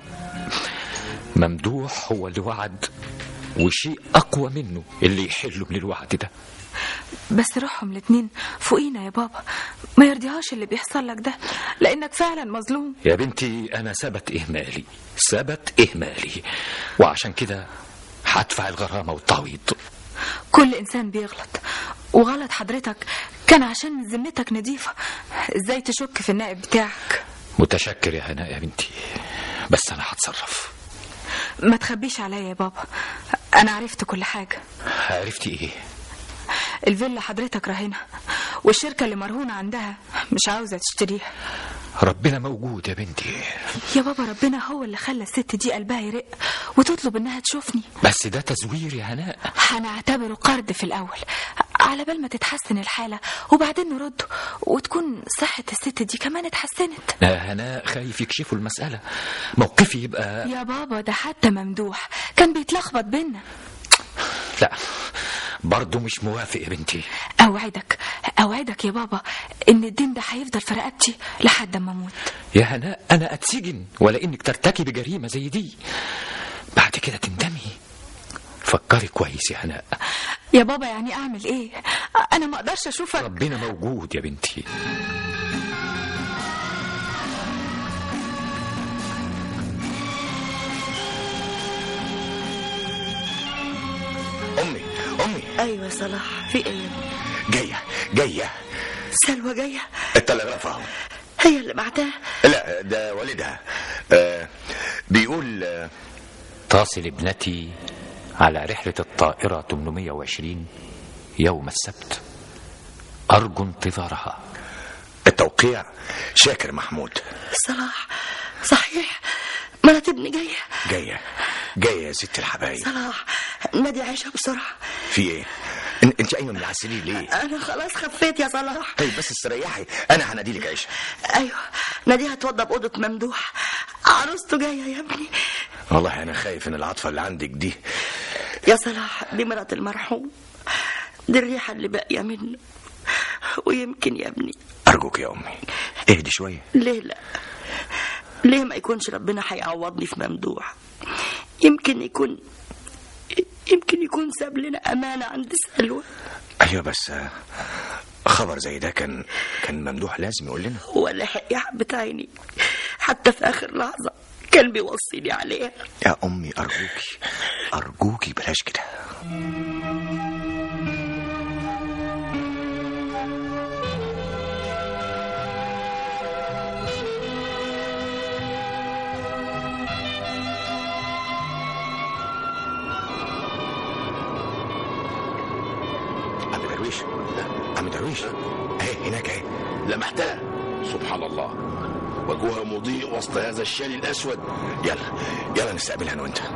ممدوح هو اللي وعد وشيء اقوى منه اللي يحله من الوعد ده بس روحهم الاتنين فوقينا يا بابا ما يرضيهاش اللي بيحصل لك ده لانك فعلا مظلوم يا بنتي انا ثبت اهمالي ثبت اهمالي وعشان كده هدفع الغرامه والتعويض كل انسان بيغلط وغلط حضرتك كان عشان ذمتك نظيفة ازاي تشك في النائب بتاعك متشكر يا هناء يا بنتي بس انا هتصرف ما تخبيش عليا يا بابا انا عرفت كل حاجة عرفتي ايه الفيلا حضرتك راهنها والشركة اللي مرهونة عندها مش عاوزة تشتريها ربنا موجود يا بنتي يا بابا ربنا هو اللي خلى الست دي قلبها يرق وتطلب انها تشوفني بس ده تزوير يا هناء هنعتبره قرض في الاول على بال ما تتحسن الحالة وبعدين نرده وتكون صحة الست دي كمان اتحسنت يا هناء خايف يكشفوا المسألة موقفي يبقى يا بابا ده حتى ممدوح كان بيتلخبط بينا لا برضه مش موافق يا بنتي اوعدك اوعدك يا بابا ان الدين ده هيفضل في رقبتي لحد ما اموت يا هناء انا اتسجن ولا انك ترتكبي جريمة زي دي بعد كده تندمي فكري كويس يا هناء يا بابا يعني اعمل ايه انا ما اقدرش اشوفك ربنا موجود يا بنتي امي امي ايوه يا صلاح في ايه جايه جايه سلوى جايه التلغراف اهو هي اللي بعتها لا ده والدها آه بيقول آه تصل ابنتي على رحلة الطائرة 820 يوم السبت أرجو انتظارها التوقيع شاكر محمود صلاح صحيح مرات ابني جايه جايه جايه يا ست الحبايب صلاح نادي عيشه بسرعه في ايه إن- انت قايمه من على السرير ليه انا خلاص خفيت يا صلاح طيب بس استريحي انا هناديلك عيشه ايوه ناديها توضب اوضه ممدوح عروسته جايه يا ابني والله انا خايف ان العاطفه اللي عندك دي يا صلاح دي مرات المرحوم دي الريحه اللي باقيه منه ويمكن يا ابني ارجوك يا امي اهدي شويه ليه لا ليه ما يكونش ربنا هيعوضني في ممدوح يمكن يكون يمكن يكون ساب لنا امانه عند سلوى ايوه بس آه، خبر زي ده كان كان ممدوح لازم يقول لنا هو لحق يا حبة عيني حتى في اخر لحظه كان بيوصيني عليها يا امي ارجوكي ارجوكي بلاش كده عم درويش عم درويش اهي هناك اهي لمحتها سبحان الله وجهها مضيء وسط هذا الشال الأسود يلا يلا نستقبلها انا وانت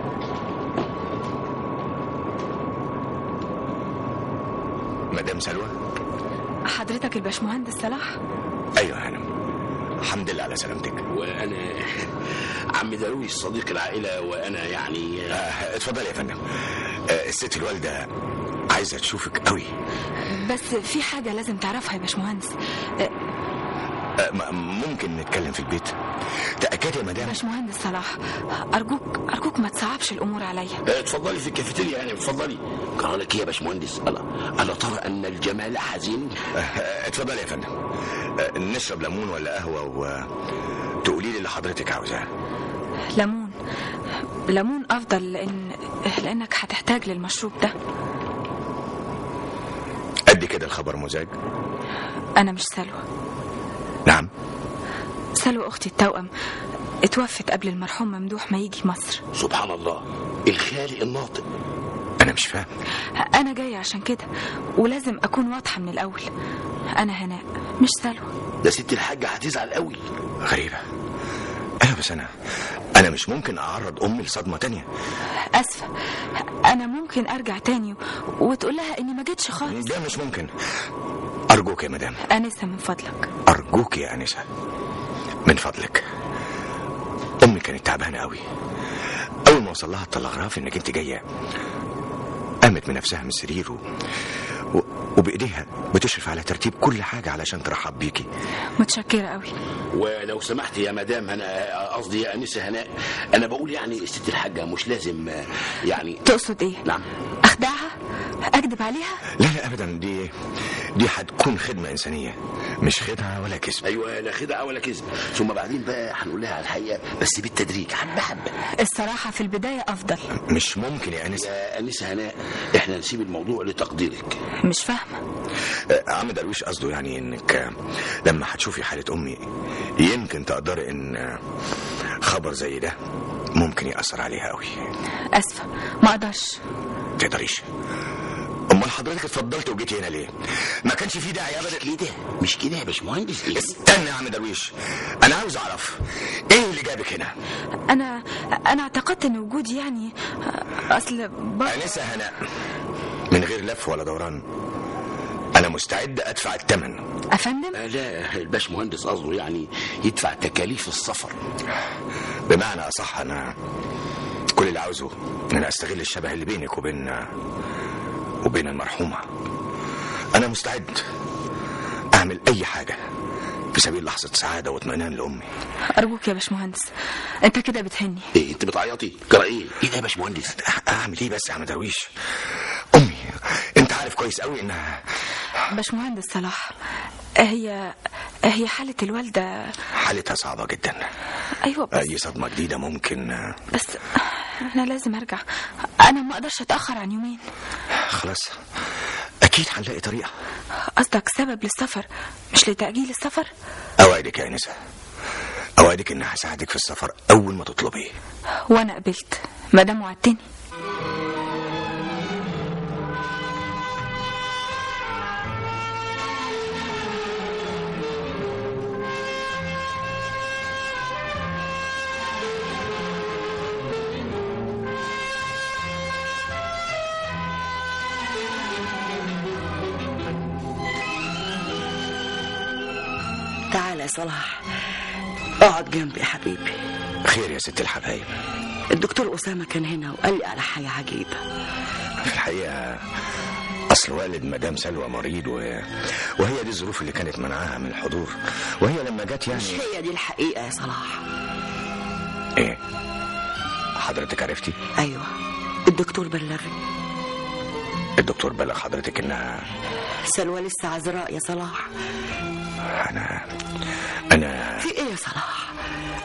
مدام سلوى حضرتك الباشمهندس صلاح ايوه يا هانم الحمد لله على سلامتك وأنا عم درويش صديق العائلة وأنا يعني آه، اتفضل يا فندم آه، الست الوالده عايزه تشوفك قوي بس في حاجة لازم تعرفها يا باشمهندس آه، آه، م- ممكن نتكلم في البيت تاكدي يا مدام باشمهندس صلاح أرجوك أرجوك ما تصعبش الأمور عليا آه، اتفضلي في الكافيتيريا يعني اتفضلي قال لك إيه يا باشمهندس ألا ألا ترى أن الجمال حزين آه، اتفضل يا فندم آه، نشرب ليمون ولا قهوه وتقولي لي اللي حضرتك عاوزاه ليمون ليمون أفضل لأن لأنك هتحتاج للمشروب ده قد كده الخبر مزعج أنا مش سلوى نعم سلوى أختي التوأم اتوفت قبل المرحوم ممدوح ما يجي مصر سبحان الله الخالق الناطق انا مش فاهم أنا جاية عشان كده ولازم أكون واضحة من الأول أنا هناء مش سلوى ده ست الحاجة هتزعل قوي غريبه سنة أنا مش ممكن أعرض أمي لصدمة تانية اسفه انا ممكن ارجع تاني وتقول لها اني ما جيتش خالص ده مش ممكن أرجوك يا مدام انسه من فضلك أرجوك يا أنسة من فضلك أمي كانت تعبانة قوي أول ما وصل لها التلغراف إنك أنت جاية قامت من نفسها من السرير و... و... وبإيديها بتشرف على ترتيب كل حاجة علشان ترحب بيكي متشكره قوي ولو سمحت يا مدام انا قصدي يا انسه هناء انا بقول يعني الست الحاجه مش لازم آه، يعني تقصد ايه نعم اخدعها اكذب عليها لا لا أبدا دي دي هتكون خدمة إنسانية مش خدعة ولا كذب ايوه لا خدعه ولا كذب ثم بعدين بقى هنقول لها على الحقيقه بس بالتدريج حبه حبه الصراحه في البدايه افضل مش ممكن يا أنسة يا انسه هناء احنا نسيب الموضوع لتقديرك مش فاهمه آه، عم درويش قصده يعني انك آه، لما هتشوفي حالة امي يمكن تقدري ان آه، خبر زي ده ممكن يأثر عليها قوي اسفه ما اقدرش تقدريش امال حضرتك اتفضلت وجيتي هنا ليه ما كانش في داعي ابدا كده مش كده يا باشمهندس إيه؟ استنى يا عم درويش انا عاوز اعرف ايه اللي جابك هنا انا انا اعتقدت ان وجودي يعني اصل ب... انسه هناء من غير لف ولا دوران انا مستعد ادفع الثمن افندم آه، لا الباشمهندس قصده يعني يدفع تكاليف السفر بمعنى اصح انا كل اللي عاوزه ان انا استغل الشبه اللي بينك وبين وبين المرحومه انا مستعد اعمل اي حاجه في سبيل لحظه سعاده واطمئنان لامي ارجوك يا باشمهندس انت كده بتهني ايه انت بتعيطي جرى ايه ايه ده يا باشمهندس اعمل ايه بس يا عم درويش امي انت عارف كويس قوي انها باشمهندس صلاح هي هي حالة الوالدة حالتها صعبه جدا أيوة بس اي صدمه جديده ممكن بس أنا لازم أرجع أنا ما أقدرش أتأخر عن يومين خلاص اكيد هنلاقي طريقه قصدك سبب للسفر مش لتأجيل السفر اوعدك يا انسه اوعدك اني هساعدك في السفر اول ما تطلبي وأنا قبلت ما دام وعدتني تعال يا صلاح اقعد جنبي يا حبيبي خير يا ست الحبايب الدكتور أسامة كان هنا وقال لي على حاجة عجيبة في الحقيقة أصل والد مدام سلوى مريض و... وهي دي الظروف اللي كانت منعاها من الحضور وهي لما جت مش يعني هي دي الحقيقة يا صلاح إيه حضرتك عرفتي أيوة الدكتور بلغني الدكتور بلغ حضرتك إنها سلوى لسه عذراء يا صلاح أنا أنا في إيه يا صلاح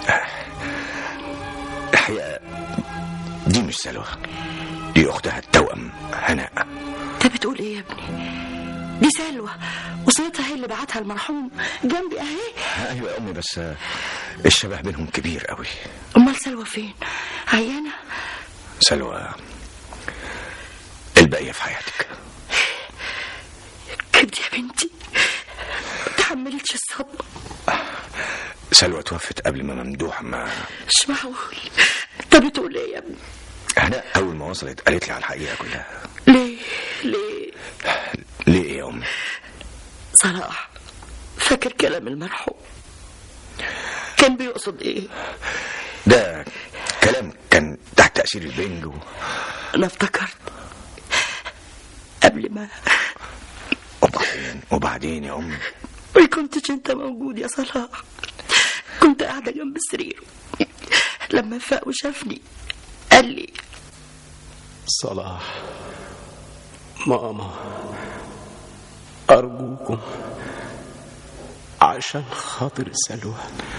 الحقيقة دي مش سلوى دي أختها التوأم هناء أنت بتقول إيه يا ابني دي سلوى وصيتها هي اللي بعتها المرحوم جنبي أهي أيوة يا أمي بس الشبه بينهم كبير قوي أمال سلوى فين عيانة سلوى الباقية في حياتك كبدي يا بنتي ما تحملتش الصدمة سلوى توفت قبل ما ممدوح ما مش معقول أنت بتقول إيه يا ابني هناء أول ما وصلت قالت لي على الحقيقة كلها ليه ليه ليه إيه يا أمي صلاح فاكر كلام المرحوم كان بيقصد ايه ده كلام كان تحت تأثير البنج و... انا افتكرت قبل ما وبعدين وبعدين يا أمي ما كنتش انت موجود يا صلاح كنت قاعدة جنب السرير لما فاق وشافني قال لي صلاح ماما أرجوكم عشان خاطر سلوى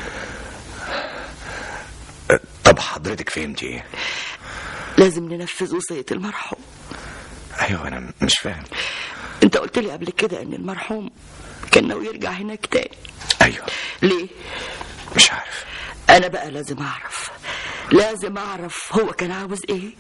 طب حضرتك فهمتي ايه لازم ننفذ وصية المرحوم ايوه انا مش فاهم انت قلت لي قبل كده ان المرحوم كان ناوي يرجع هناك تاني ايوه ليه مش عارف انا بقى لازم اعرف لازم اعرف هو كان عاوز ايه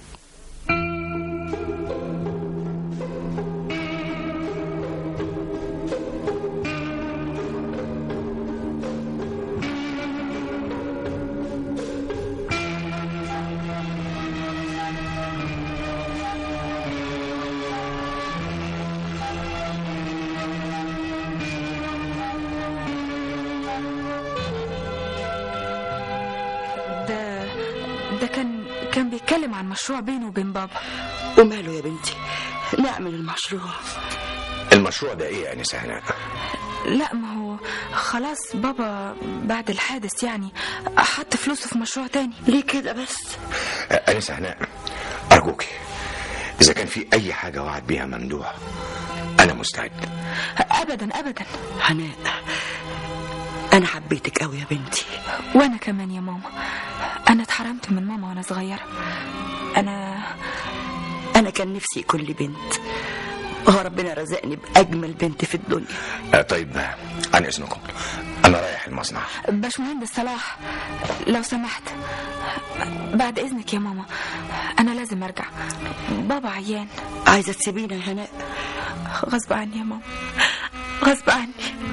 كان كان بيتكلم عن مشروع بينه وبين بابا وماله يا بنتي نعمل المشروع المشروع ده ايه يا انسه هناء لا ما هو خلاص بابا بعد الحادث يعني حط فلوسه في مشروع تاني ليه كده بس انسه هناء ارجوكي اذا كان في اي حاجه وعد بيها ممدوح انا مستعد ابدا ابدا هناء انا حبيتك قوي يا بنتي وانا كمان يا ماما انا اتحرمت من ماما وانا صغيره انا انا كان نفسي يكون لي بنت وهو ربنا رزقني باجمل بنت في الدنيا آه، طيب آه، عن اذنكم انا رايح المصنع باشمهندس صلاح لو سمحت بعد اذنك يا ماما انا لازم ارجع بابا عيان عايزه تسيبينا يا هناء غصب عني يا ماما غصب عني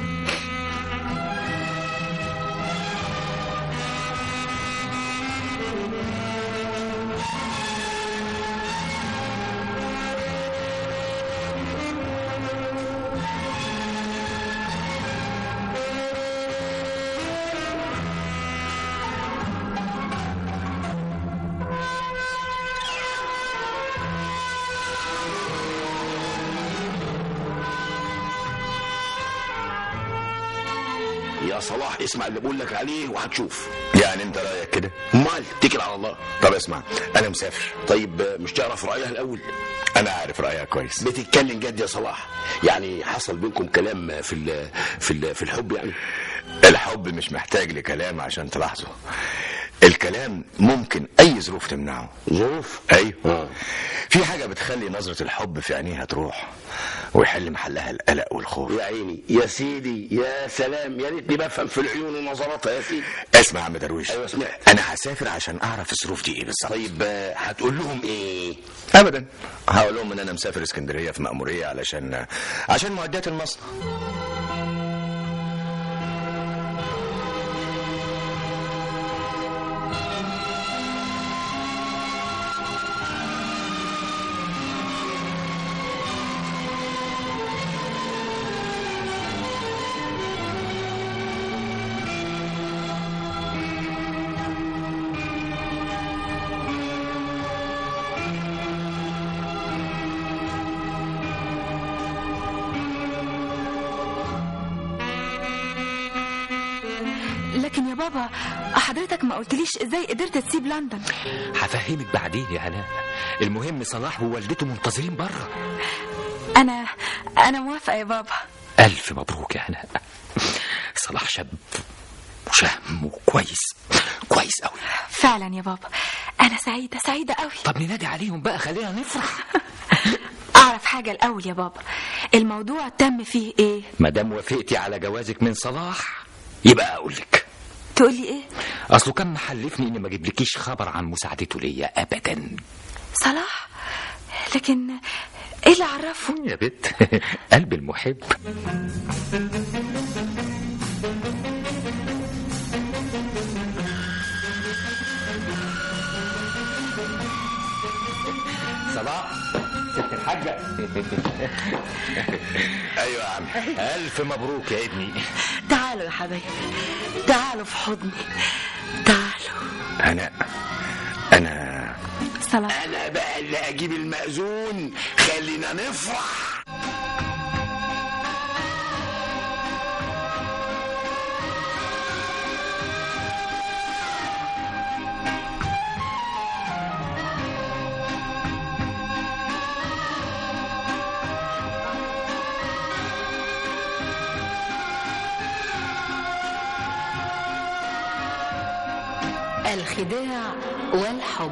يا صلاح اسمع اللي بقول لك عليه وهتشوف يعني انت رايك كده امال اتكل على الله طب اسمع انا مسافر طيب آه، مش تعرف رايها الاول انا عارف رايها كويس بتتكلم جد يا صلاح يعني حصل بينكم كلام في ال في ال في الحب يعني الحب مش محتاج لكلام عشان تلاحظه الكلام ممكن اي ظروف تمنعه ظروف ايوه آه. في حاجه بتخلي نظره الحب في عينيها تروح ويحل محلها القلق والخوف يا عيني يا سيدي يا سلام يا ريتني بفهم في العيون ونظراتها يا سيدي اسمع يا عم درويش أيوة، سمعت. انا هسافر عشان اعرف الظروف دي ايه بالظبط طيب آه، هتقول لهم ايه ابدا هقول لهم ان انا مسافر اسكندريه في مأموريه علشان عشان معدات المصنع لكن يا بابا حضرتك ما قلتليش ازاي قدرت تسيب لندن هفهمك بعدين يا هناء المهم صلاح ووالدته منتظرين بره انا انا موافقه يا بابا ألف مبروك يا هناء صلاح شاب وشهم وكويس كويس قوي فعلا يا بابا انا سعيده سعيده قوي طب ننادي عليهم بقى خلينا نفرح اعرف حاجه الاول يا بابا الموضوع تم فيه ايه ما دام وافقتي على جوازك من صلاح يبقى اقول لك تقولي ايه اصله كان محلفني اني ما اجيبلكيش خبر عن مساعدته ليا ابدا صلاح لكن ايه اللي عرفه يا بت قلب المحب صلاح ست الحاجة ايوه يا عم ألف مبروك يا ابني تعالوا يا حبايبي تعالوا في حضني تعالوا هناء انا صلاح انا بقى اللي اجيب المأذون خلينا نفرح الخداع والحب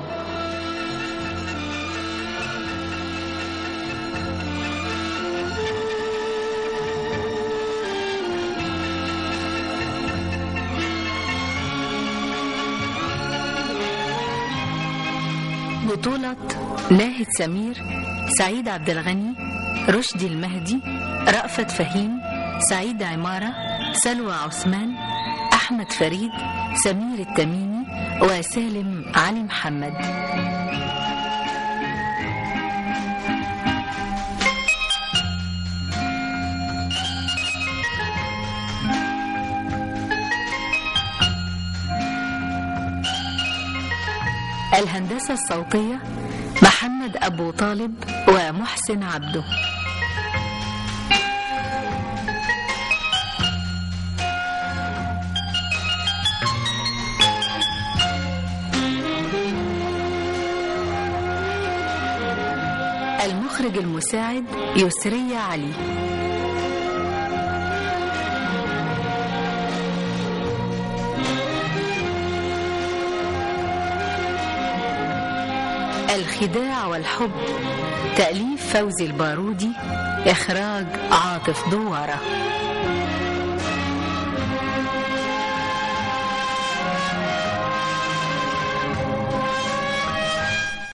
بطولة ناهد سمير سعيد عبد الغني رشدي المهدي رأفت فهيم سعيد عمارة سلوى عثمان أحمد فريد سمير التميمي وسالم علي محمد الهندسة الصوتية محمد أبو طالب ومحسن عبده المخرج المساعد يسرية علي الخداع والحب تأليف فوزي البارودي إخراج عاطف دوارة